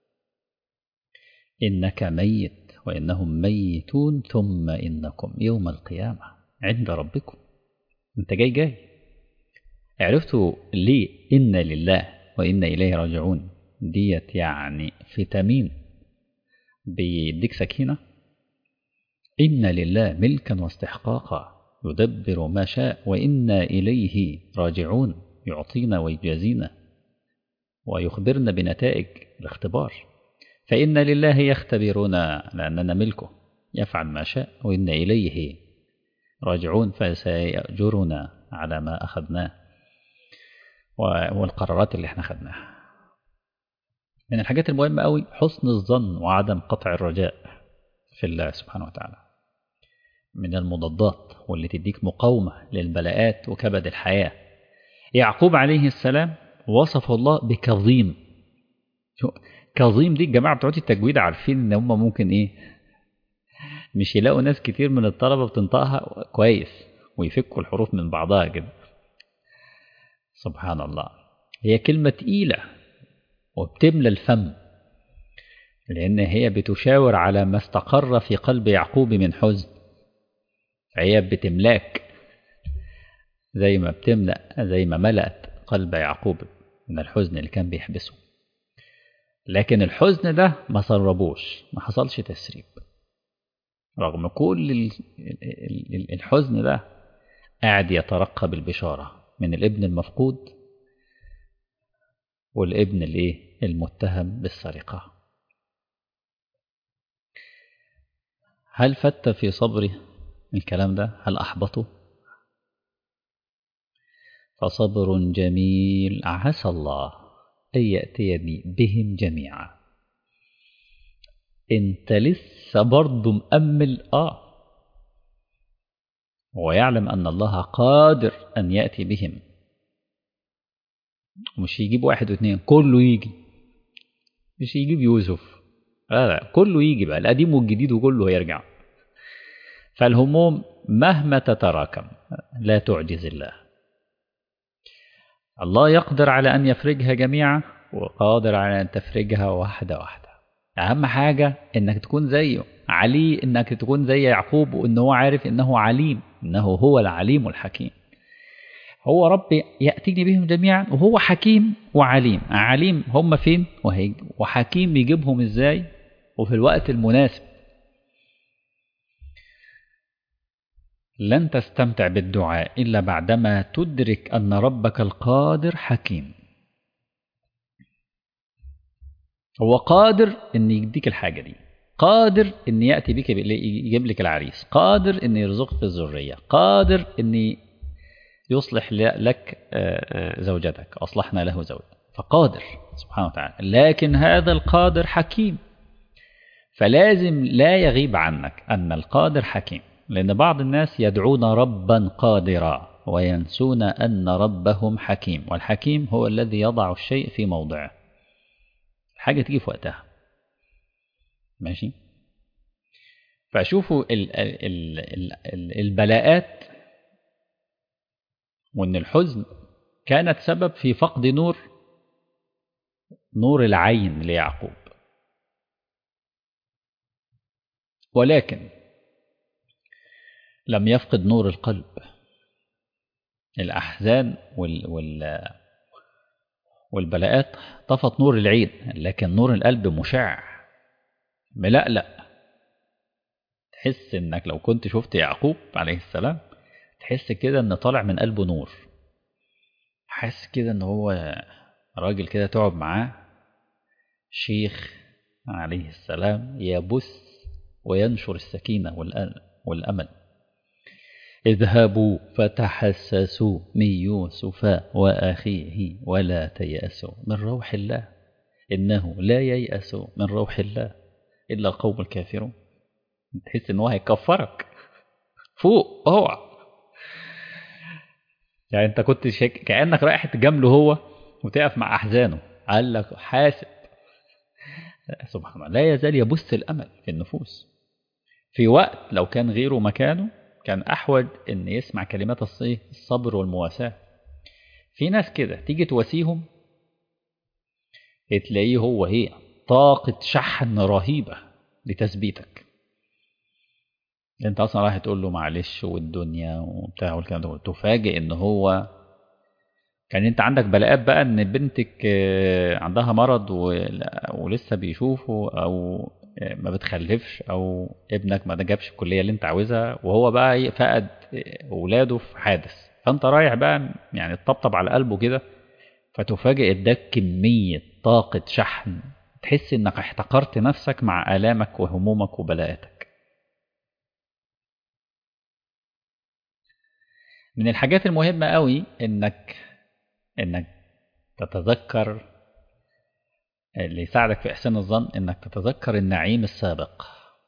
إنك ميت وإنهم ميتون ثم إنكم يوم القيامة عند ربكم أنت جاي جاي عرفتوا ليه إن لله وإنا إليه راجعون ديت يعني فيتامين بيديك سكينة إن لله ملكا واستحقاقا يدبر ما شاء وإنا إليه راجعون يعطينا ويجازينا ويخبرنا بنتائج الاختبار فإن لله يختبرنا لأننا ملكه يفعل ما شاء وإن إليه راجعون فسيأجرنا على ما أخذناه والقرارات اللي احنا خدناها من الحاجات المهمة قوي حسن الظن وعدم قطع الرجاء في الله سبحانه وتعالى من المضادات واللي تديك مقاومة للبلاءات وكبد الحياة يعقوب عليه السلام وصفه الله بكظيم كظيم دي الجماعة بتوع التجويد عارفين ان هم ممكن ايه مش يلاقوا ناس كتير من الطلبة بتنطقها كويس ويفكوا الحروف من بعضها كده سبحان الله هي كلمة تقيلة وبتملى الفم لأن هي بتشاور على ما استقر في قلب يعقوب من حزن فهي بتملاك زي ما بتملأ زي ما ملأت قلب يعقوب من الحزن اللي كان بيحبسه لكن الحزن ده ما سربوش ما حصلش تسريب رغم كل الحزن ده قاعد يترقب البشارة من الابن المفقود والابن الايه المتهم بالسرقة هل فت في صبري الكلام ده هل أحبطه فصبر جميل عسى الله أن يأتيني بهم جميعا انت لسه برضه مأمل آه ويعلم أن الله قادر أن يأتي بهم مش يجيب واحد واثنين كله يجي مش يجيب يوسف لا لا كله يجي بقى القديم والجديد وكله هيرجع فالهموم مهما تتراكم لا تعجز الله الله يقدر على أن يفرجها جميعا وقادر على أن تفرجها واحدة واحدة أهم حاجة إنك تكون زيه علي إنك تكون زي يعقوب وإن هو عارف إنه عليم إنه هو العليم الحكيم هو رب يأتيني بهم جميعا وهو حكيم وعليم عليم هم فين وحكيم يجيبهم إزاي وفي الوقت المناسب لن تستمتع بالدعاء إلا بعدما تدرك أن ربك القادر حكيم هو قادر أن يديك الحاجة دي قادر أن يأتي بك يجيب لك العريس قادر أن يرزقك الذرية قادر أن يصلح لك زوجتك أصلحنا له زوج فقادر سبحانه وتعالى لكن هذا القادر حكيم فلازم لا يغيب عنك أن القادر حكيم لأن بعض الناس يدعون ربا قادرا وينسون أن ربهم حكيم والحكيم هو الذي يضع الشيء في موضعه الحاجة تيجي في وقتها ماشي فشوفوا ال ال ال ال البلاءات وأن الحزن كانت سبب في فقد نور نور العين ليعقوب ولكن لم يفقد نور القلب الأحزان وال وال والبلاءات طفت نور العين لكن نور القلب مشع ملألأ تحس انك لو كنت شفت يعقوب عليه السلام تحس كده ان طالع من قلبه نور حاسس كده ان هو راجل كده تقعد معاه شيخ عليه السلام يبث وينشر السكينة والأمل اذهبوا فتحسسوا من يوسف وأخيه ولا تيأسوا من روح الله إنه لا ييأس من روح الله إلا القوم الكافرون تحس إن هو هيكفرك فوق اوعى يعني أنت كنت شك... كأنك رايح تجامله هو وتقف مع أحزانه قال لك حاسب سبحان الله لا يزال يبث الأمل في النفوس في وقت لو كان غيره مكانه كان أحوج إن يسمع كلمات الصبر والمواساة في ناس كده تيجي تواسيهم تلاقيه هو هي طاقة شحن رهيبة لتثبيتك انت اصلا رايح تقول له معلش والدنيا وبتاع والكلام ده تفاجئ ان هو كان انت عندك بلاءات بقى ان بنتك عندها مرض ولسه بيشوفوا او ما بتخلفش او ابنك ما جابش الكليه اللي انت عاوزها وهو بقى فقد اولاده في حادث فانت رايح بقى يعني تطبطب على قلبه كده فتفاجئ اداك كميه طاقه شحن تحس انك احتقرت نفسك مع الامك وهمومك وبلاءاتك من الحاجات المهمه قوي انك انك تتذكر اللي يساعدك في إحسان الظن إنك تتذكر النعيم السابق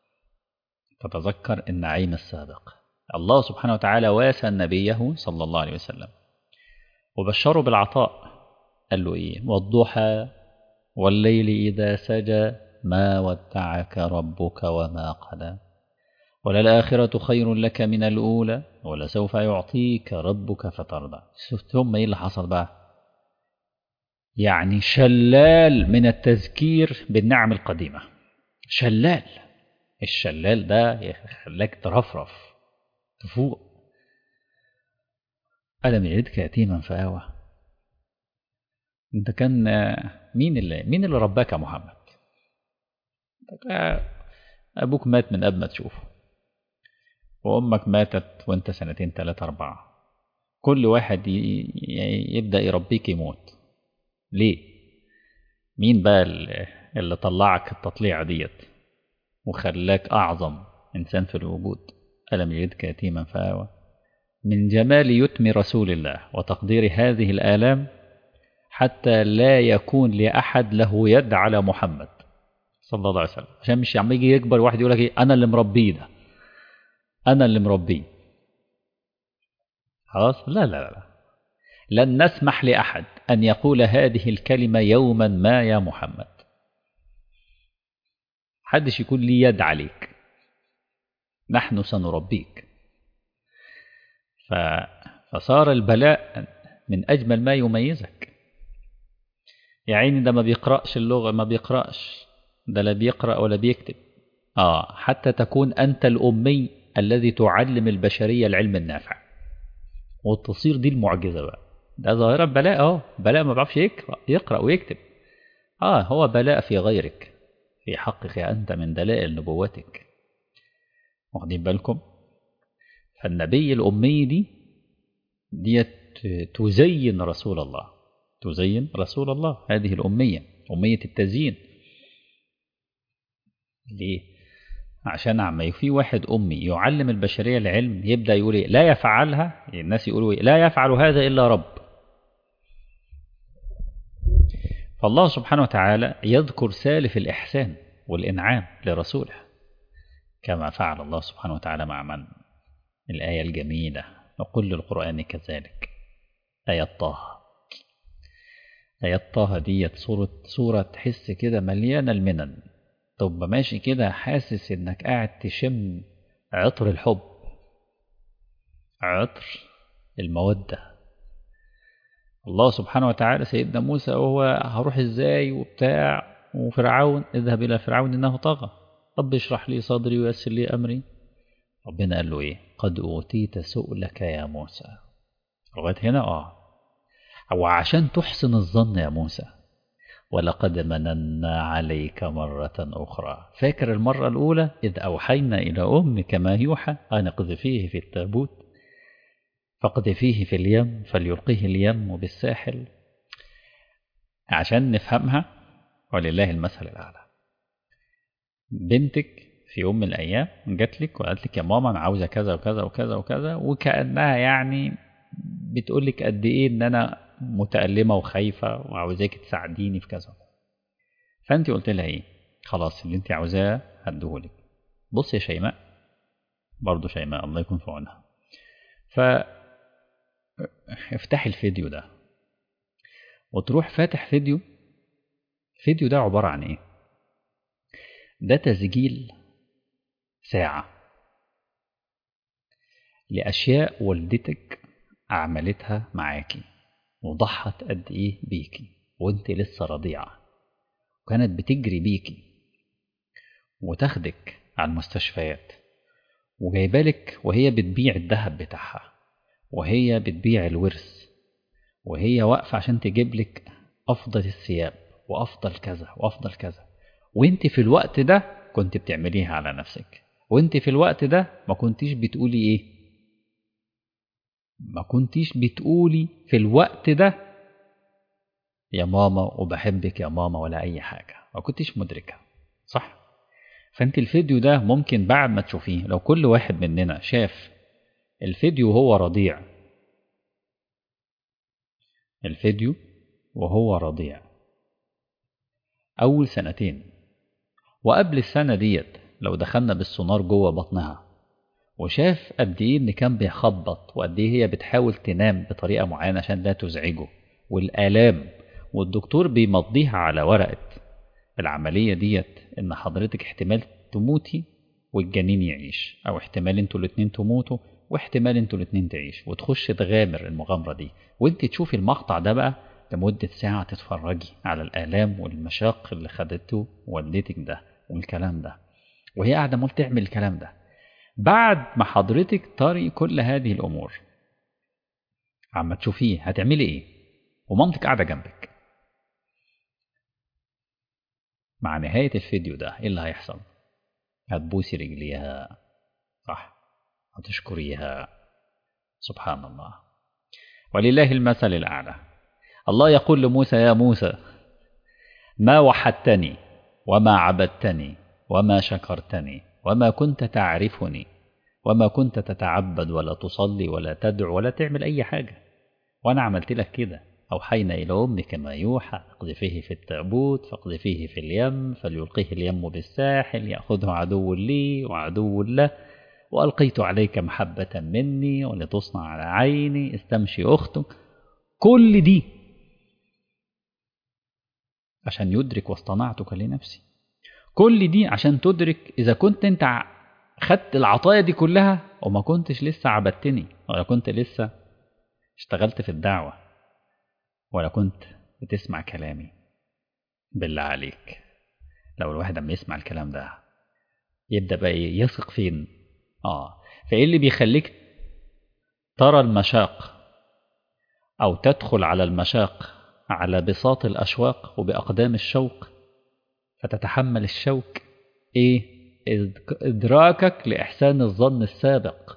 تتذكر النعيم السابق الله سبحانه وتعالى واسى نبيه صلى الله عليه وسلم وبشره بالعطاء قال له إيه والضحى والليل إذا سجى ما ودعك ربك وما قلى وللآخرة خير لك من الأولى ولسوف يعطيك ربك فترضى ثم إيه اللي حصل بقى يعني شلال من التذكير بالنعم القديمة شلال الشلال ده يخليك ترفرف تفوق ألم يجدك يتيما فآوى أنت كان مين اللي مين اللي رباك يا محمد أبوك مات من قبل ما تشوفه وأمك ماتت وأنت سنتين ثلاثة أربعة كل واحد يبدأ يربيك يموت ليه مين بقى اللي طلعك التطليعة ديت وخلاك أعظم إنسان في الوجود ألم يجدك يتيما فآوى من جمال يتم رسول الله وتقدير هذه الآلام حتى لا يكون لأحد له يد على محمد صلى الله عليه وسلم عشان مش عم يجي يكبر واحد يقول لك ايه انا اللي مربيه ده انا اللي مربيه خلاص لا لا لا لن نسمح لأحد أن يقول هذه الكلمة يوما ما يا محمد حدش يكون لي يد عليك نحن سنربيك ف... فصار البلاء من أجمل ما يميزك يا عيني ده ما بيقرأش اللغة ما بيقرأش ده لا بيقرأ ولا بيكتب آه حتى تكون أنت الأمي الذي تعلم البشرية العلم النافع وتصير دي المعجزة بقى ده ظاهرة بلاء اه بلاء ما بيعرفش يقرأ, يقرأ ويكتب اه هو بلاء في غيرك في حقك أنت من دلائل نبوتك واخدين بالكم فالنبي الأمي دي ديت تزين رسول الله تزين رسول الله هذه الأمية أمية التزيين ليه عشان عما في واحد أمي يعلم البشرية العلم يبدأ يقول إيه لا يفعلها الناس يقولوا إيه لا يفعل هذا إلا رب فالله سبحانه وتعالى يذكر سالف الإحسان والإنعام لرسوله كما فعل الله سبحانه وتعالى مع من الآية الجميلة وكل القرآن كذلك آية طه آية طه ديت صورة صورة تحس كده مليانة المنن تبقى ماشي كده حاسس إنك قاعد تشم عطر الحب عطر المودة الله سبحانه وتعالى سيدنا موسى وهو هروح ازاي وبتاع وفرعون اذهب إلى فرعون إنه طغى رب اشرح لي صدري ويسر لي أمري ربنا قال له إيه قد أوتيت سؤلك يا موسى لغاية هنا آه وعشان تحسن الظن يا موسى ولقد مننا عليك مرة أخرى فاكر المرة الأولى إذ أوحينا إلى أمك ما يوحى أن اقذفيه في التابوت فاقذفيه في اليم فليلقيه اليم بالساحل عشان نفهمها ولله المثل الأعلى بنتك في يوم من الأيام جات لك وقالت لك يا ماما أنا عاوزة كذا وكذا وكذا وكذا وكأنها يعني بتقول لك قد إيه إن أنا متألمة وخايفة وعاوزاك تساعديني في كذا فأنت قلت لها إيه خلاص اللي أنت عاوزاه هديهولك بص يا شيماء برضه شيماء الله يكون في عونها ف افتحي الفيديو ده وتروح فاتح فيديو الفيديو ده عبارة عن ايه ده تسجيل ساعة لأشياء والدتك عملتها معاكي وضحت قد ايه بيكي وانت لسه رضيعة وكانت بتجري بيكي وتاخدك على المستشفيات وجايبالك وهي بتبيع الذهب بتاعها وهي بتبيع الورث وهي واقفة عشان تجيب لك أفضل الثياب وأفضل كذا وأفضل كذا وانت في الوقت ده كنت بتعمليها على نفسك وانت في الوقت ده ما كنتيش بتقولي ايه ما كنتيش بتقولي في الوقت ده يا ماما وبحبك يا ماما ولا أي حاجة ما كنتيش مدركة صح فانت الفيديو ده ممكن بعد ما تشوفيه لو كل واحد مننا شاف الفيديو وهو رضيع الفيديو وهو رضيع أول سنتين وقبل السنة ديت لو دخلنا بالسونار جوه بطنها وشاف قد ايه ان كان بيخبط وقد ايه هي بتحاول تنام بطريقه معينه عشان لا تزعجه والالام والدكتور بيمضيها على ورقه العمليه ديت ان حضرتك احتمال تموتي والجنين يعيش او احتمال انتوا الاتنين تموتوا واحتمال انتوا الاتنين تعيش وتخش تغامر المغامره دي وانت تشوفي المقطع ده بقى لمدة ساعة تتفرجي على الآلام والمشاق اللي خدته والدتك ده والكلام ده وهي قاعدة مول تعمل الكلام ده بعد ما حضرتك طري كل هذه الأمور عما تشوفيه هتعملي إيه ومامتك قاعدة جنبك مع نهاية الفيديو ده إيه اللي هيحصل هتبوسي رجليها صح هتشكريها سبحان الله ولله المثل الأعلى الله يقول لموسى يا موسى ما وحدتني وما عبدتني وما شكرتني وما كنت تعرفني وما كنت تتعبد ولا تصلي ولا تدعو ولا تعمل أي حاجة وأنا عملت لك كده أوحينا إلى أمك ما يوحى اقذفيه في التابوت فاقذفيه في اليم فليلقيه اليم بالساحل يأخذه عدو لي وعدو له وألقيت عليك محبة مني ولتصنع على عيني استمشي أختك كل دي عشان يدرك واصطنعتك لنفسي كل دي عشان تدرك إذا كنت أنت خدت العطايا دي كلها وما كنتش لسه عبدتني ولا كنت لسه اشتغلت في الدعوة ولا كنت بتسمع كلامي بالله عليك لو الواحد لما يسمع الكلام ده يبدأ بقى يثق فين اه فايه اللي بيخليك ترى المشاق او تدخل على المشاق على بساط الاشواق وباقدام الشوق فتتحمل الشوك ايه ادراكك لاحسان الظن السابق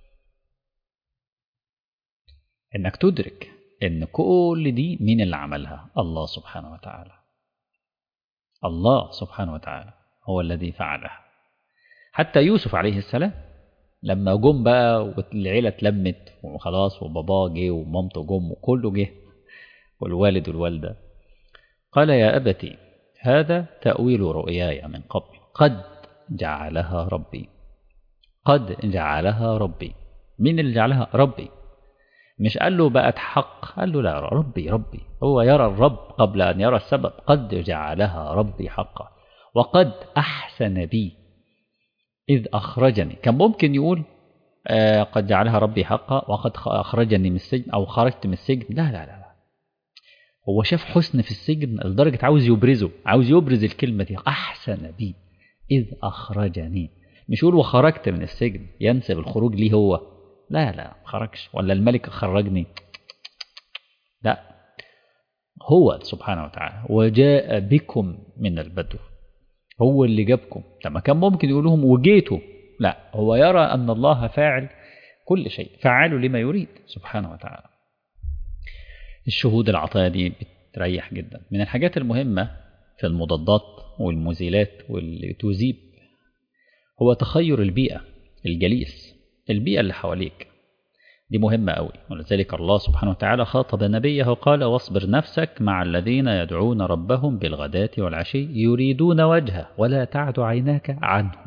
انك تدرك ان كل دي مين اللي عملها الله سبحانه وتعالى الله سبحانه وتعالى هو الذي فعلها حتى يوسف عليه السلام لما جم بقى والعيلة اتلمت وخلاص وباباه جه ومامته جم وكله جه والوالد والوالدة قال يا أبتي هذا تأويل رؤياي من قبل قد جعلها ربي قد جعلها ربي مين اللي جعلها ربي مش قال له بقت حق قال له لا ربي ربي هو يرى الرب قبل أن يرى السبب قد جعلها ربي حقا وقد أحسن بي إذ أخرجني كان ممكن يقول آه قد جعلها ربي حقا وقد أخرجني من السجن أو خرجت من السجن لا لا لا هو شاف حسن في السجن لدرجة عاوز يبرزه عاوز يبرز الكلمة دي أحسن بي إذ أخرجني مش يقول وخرجت من السجن ينسب الخروج ليه هو لا لا خرجش ولا الملك خرجني لا هو سبحانه وتعالى وجاء بكم من البدو هو اللي جابكم لما كان ممكن يقول لهم وجيتوا لا هو يرى أن الله فاعل كل شيء فعال لما يريد سبحانه وتعالى الشهود العطايا دي بتريح جدا من الحاجات المهمة في المضادات والمزيلات واللي تذيب هو تخير البيئة الجليس البيئة اللي حواليك دي مهمة أوي ولذلك الله سبحانه وتعالى خاطب نبيه قال واصبر نفسك مع الذين يدعون ربهم بالغداة والعشي يريدون وجهه ولا تعد عيناك عنهم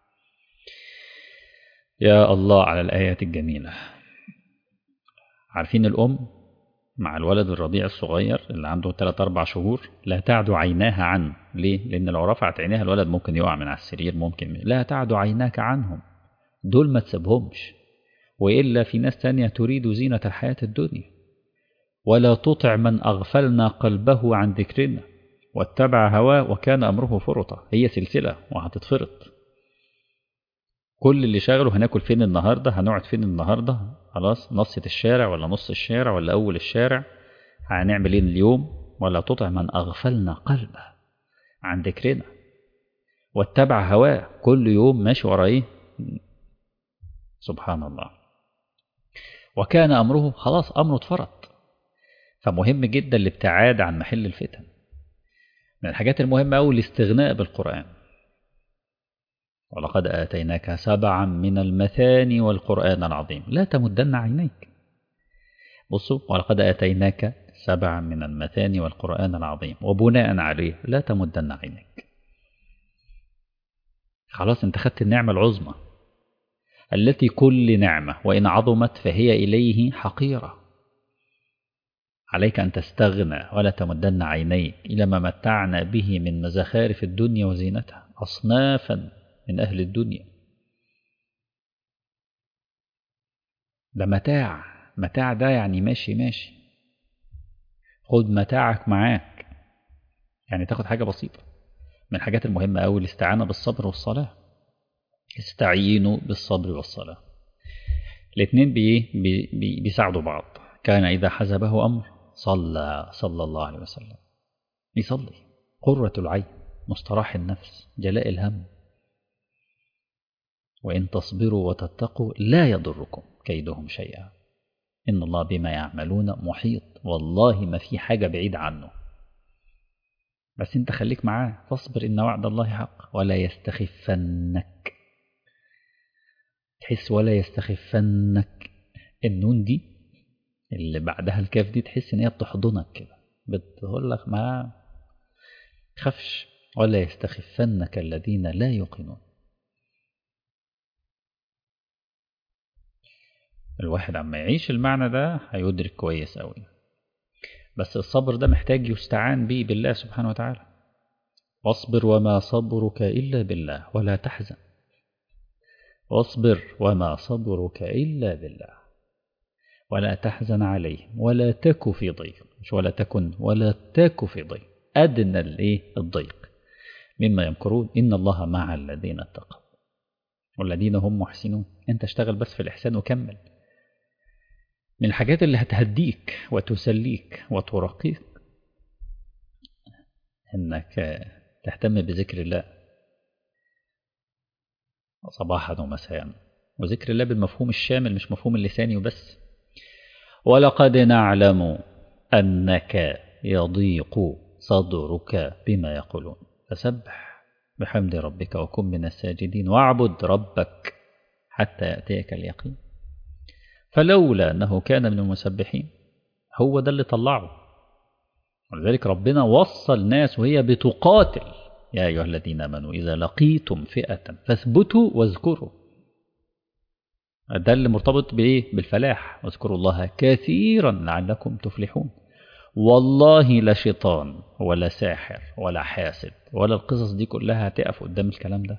يا الله على الآيات الجميلة عارفين الأم مع الولد الرضيع الصغير اللي عنده 3 4 شهور لا تعد عيناها عنه ليه لان لو رفعت عينيها الولد ممكن يقع من على السرير ممكن لا تعد عيناك عنهم دول ما تسيبهمش والا في ناس تانية تريد زينة الحياة الدنيا ولا تطع من اغفلنا قلبه عن ذكرنا واتبع هواه وكان امره فرطا هي سلسلة وهتتفرط كل اللي شغله هناكل فين النهارده هنقعد فين النهارده خلاص نصة الشارع ولا نص الشارع ولا أول الشارع هنعمل ايه اليوم ولا تطع من أغفلنا قلبه عن ذكرنا واتبع هواه كل يوم ماشي ورا ايه سبحان الله وكان أمره خلاص أمره اتفرط فمهم جدا الابتعاد عن محل الفتن من الحاجات المهمة أوي الاستغناء بالقرآن ولقد آتيناك سبعا من المثاني والقرآن العظيم لا تمدن عينيك بصوا ولقد آتيناك سبعا من المثاني والقرآن العظيم وبناء عليه لا تمدن عينيك خلاص انت خدت النعمة العظمى التي كل نعمة وإن عظمت فهي إليه حقيرة عليك أن تستغنى ولا تمدن عينيك إلى ما متعنا به من مزخارف الدنيا وزينتها أصنافا من أهل الدنيا ده متاع متاع ده يعني ماشي ماشي خد متاعك معاك يعني تاخد حاجة بسيطة من الحاجات المهمة أوي الاستعانة بالصبر والصلاة استعينوا بالصبر والصلاة الاثنين بي بي بيساعدوا بعض كان إذا حزبه أمر صلى صلى الله عليه وسلم يصلي قرة العين مستراح النفس جلاء الهم وإن تصبروا وتتقوا لا يضركم كيدهم شيئا إن الله بما يعملون محيط والله ما في حاجة بعيد عنه بس انت خليك معاه فاصبر إن وعد الله حق ولا يستخفنك تحس ولا يستخفنك النون دي اللي بعدها الكاف دي تحس ان هي بتحضنك كده بتقول لك ما تخافش ولا يستخفنك الذين لا يوقنون الواحد عما يعيش المعنى ده هيدرك كويس قوي بس الصبر ده محتاج يستعان به بالله سبحانه وتعالى واصبر وما صبرك إلا بالله ولا تحزن واصبر وما صبرك إلا بالله ولا تحزن عليهم ولا تك في ضيق مش ولا تكن ولا تك في ضيق أدنى الايه الضيق مما يمكرون إن الله مع الذين اتقوا والذين هم محسنون أنت اشتغل بس في الإحسان وكمل من الحاجات اللي هتهديك وتسليك وترقيك إنك تهتم بذكر الله صباحا ومساء وذكر الله بالمفهوم الشامل مش مفهوم اللساني وبس ولقد نعلم أنك يضيق صدرك بما يقولون فسبح بحمد ربك وكن من الساجدين واعبد ربك حتى يأتيك اليقين فلولا أنه كان من المسبحين هو ده اللي طلعه ولذلك ربنا وصى الناس وهي بتقاتل يا أيها الذين آمنوا إذا لقيتم فئة فاثبتوا واذكروا ده اللي مرتبط بإيه؟ بالفلاح واذكروا الله كثيرا لعلكم تفلحون والله لا شيطان ولا ساحر ولا حاسد ولا القصص دي كلها هتقف قدام الكلام ده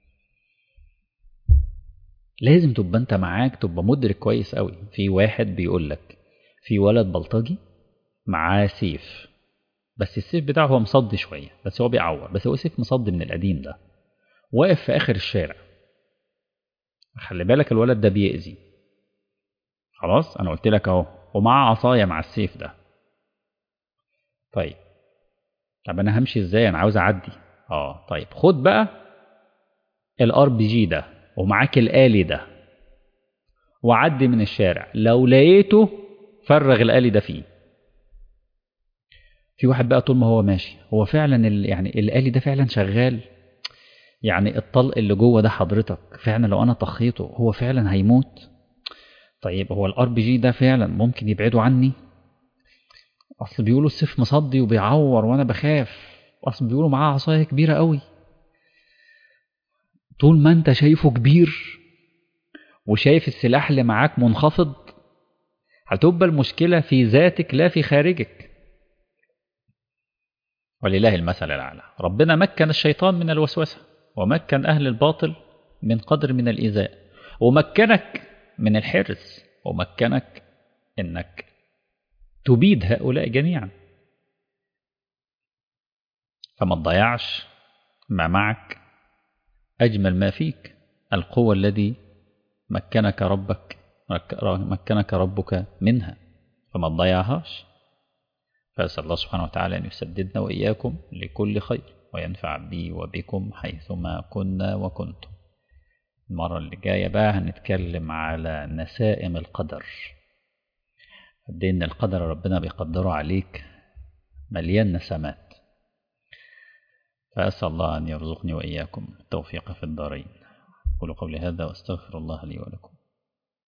لازم تبقى انت معاك تبقى مدرك كويس قوي في واحد بيقول لك في ولد بلطجي معاه سيف بس السيف بتاعه هو مصدي شويه بس هو بيعور بس هو سيف مصدي من القديم ده واقف في اخر الشارع خلي بالك الولد ده بيأذي خلاص انا قلت لك اهو ومعاه عصايه مع السيف ده طيب طب انا همشي ازاي انا عاوز اعدي اه طيب خد بقى الار بي جي ده ومعاك الآلي ده وعدي من الشارع لو لقيته فرغ الآلي ده فيه في واحد بقى طول ما هو ماشي هو فعلا ال... يعني الآلي ده فعلا شغال يعني الطلق اللي جوه ده حضرتك فعلا لو انا طخيته هو فعلا هيموت طيب هو الار بي جي ده فعلا ممكن يبعده عني اصل بيقولوا السيف مصدي وبيعور وانا بخاف اصل بيقولوا معاه عصايه كبيره قوي طول ما انت شايفه كبير وشايف السلاح اللي معاك منخفض هتبقى المشكلة في ذاتك لا في خارجك ولله المثل الأعلى ربنا مكن الشيطان من الوسوسة ومكن أهل الباطل من قدر من الإيذاء ومكنك من الحرص ومكنك إنك تبيد هؤلاء جميعا فما تضيعش ما معك أجمل ما فيك القوة الذي مكنك ربك مكنك ربك منها فما تضيعهاش فأسأل الله سبحانه وتعالى أن يسددنا وإياكم لكل خير وينفع بي وبكم حيثما كنا وكنتم المرة اللي جاية بقى هنتكلم على نسائم القدر قد إن القدر ربنا بيقدره عليك مليان نسمات فأسأل الله أن يرزقني وإياكم التوفيق في الدارين أقول قولي هذا وأستغفر الله لي ولكم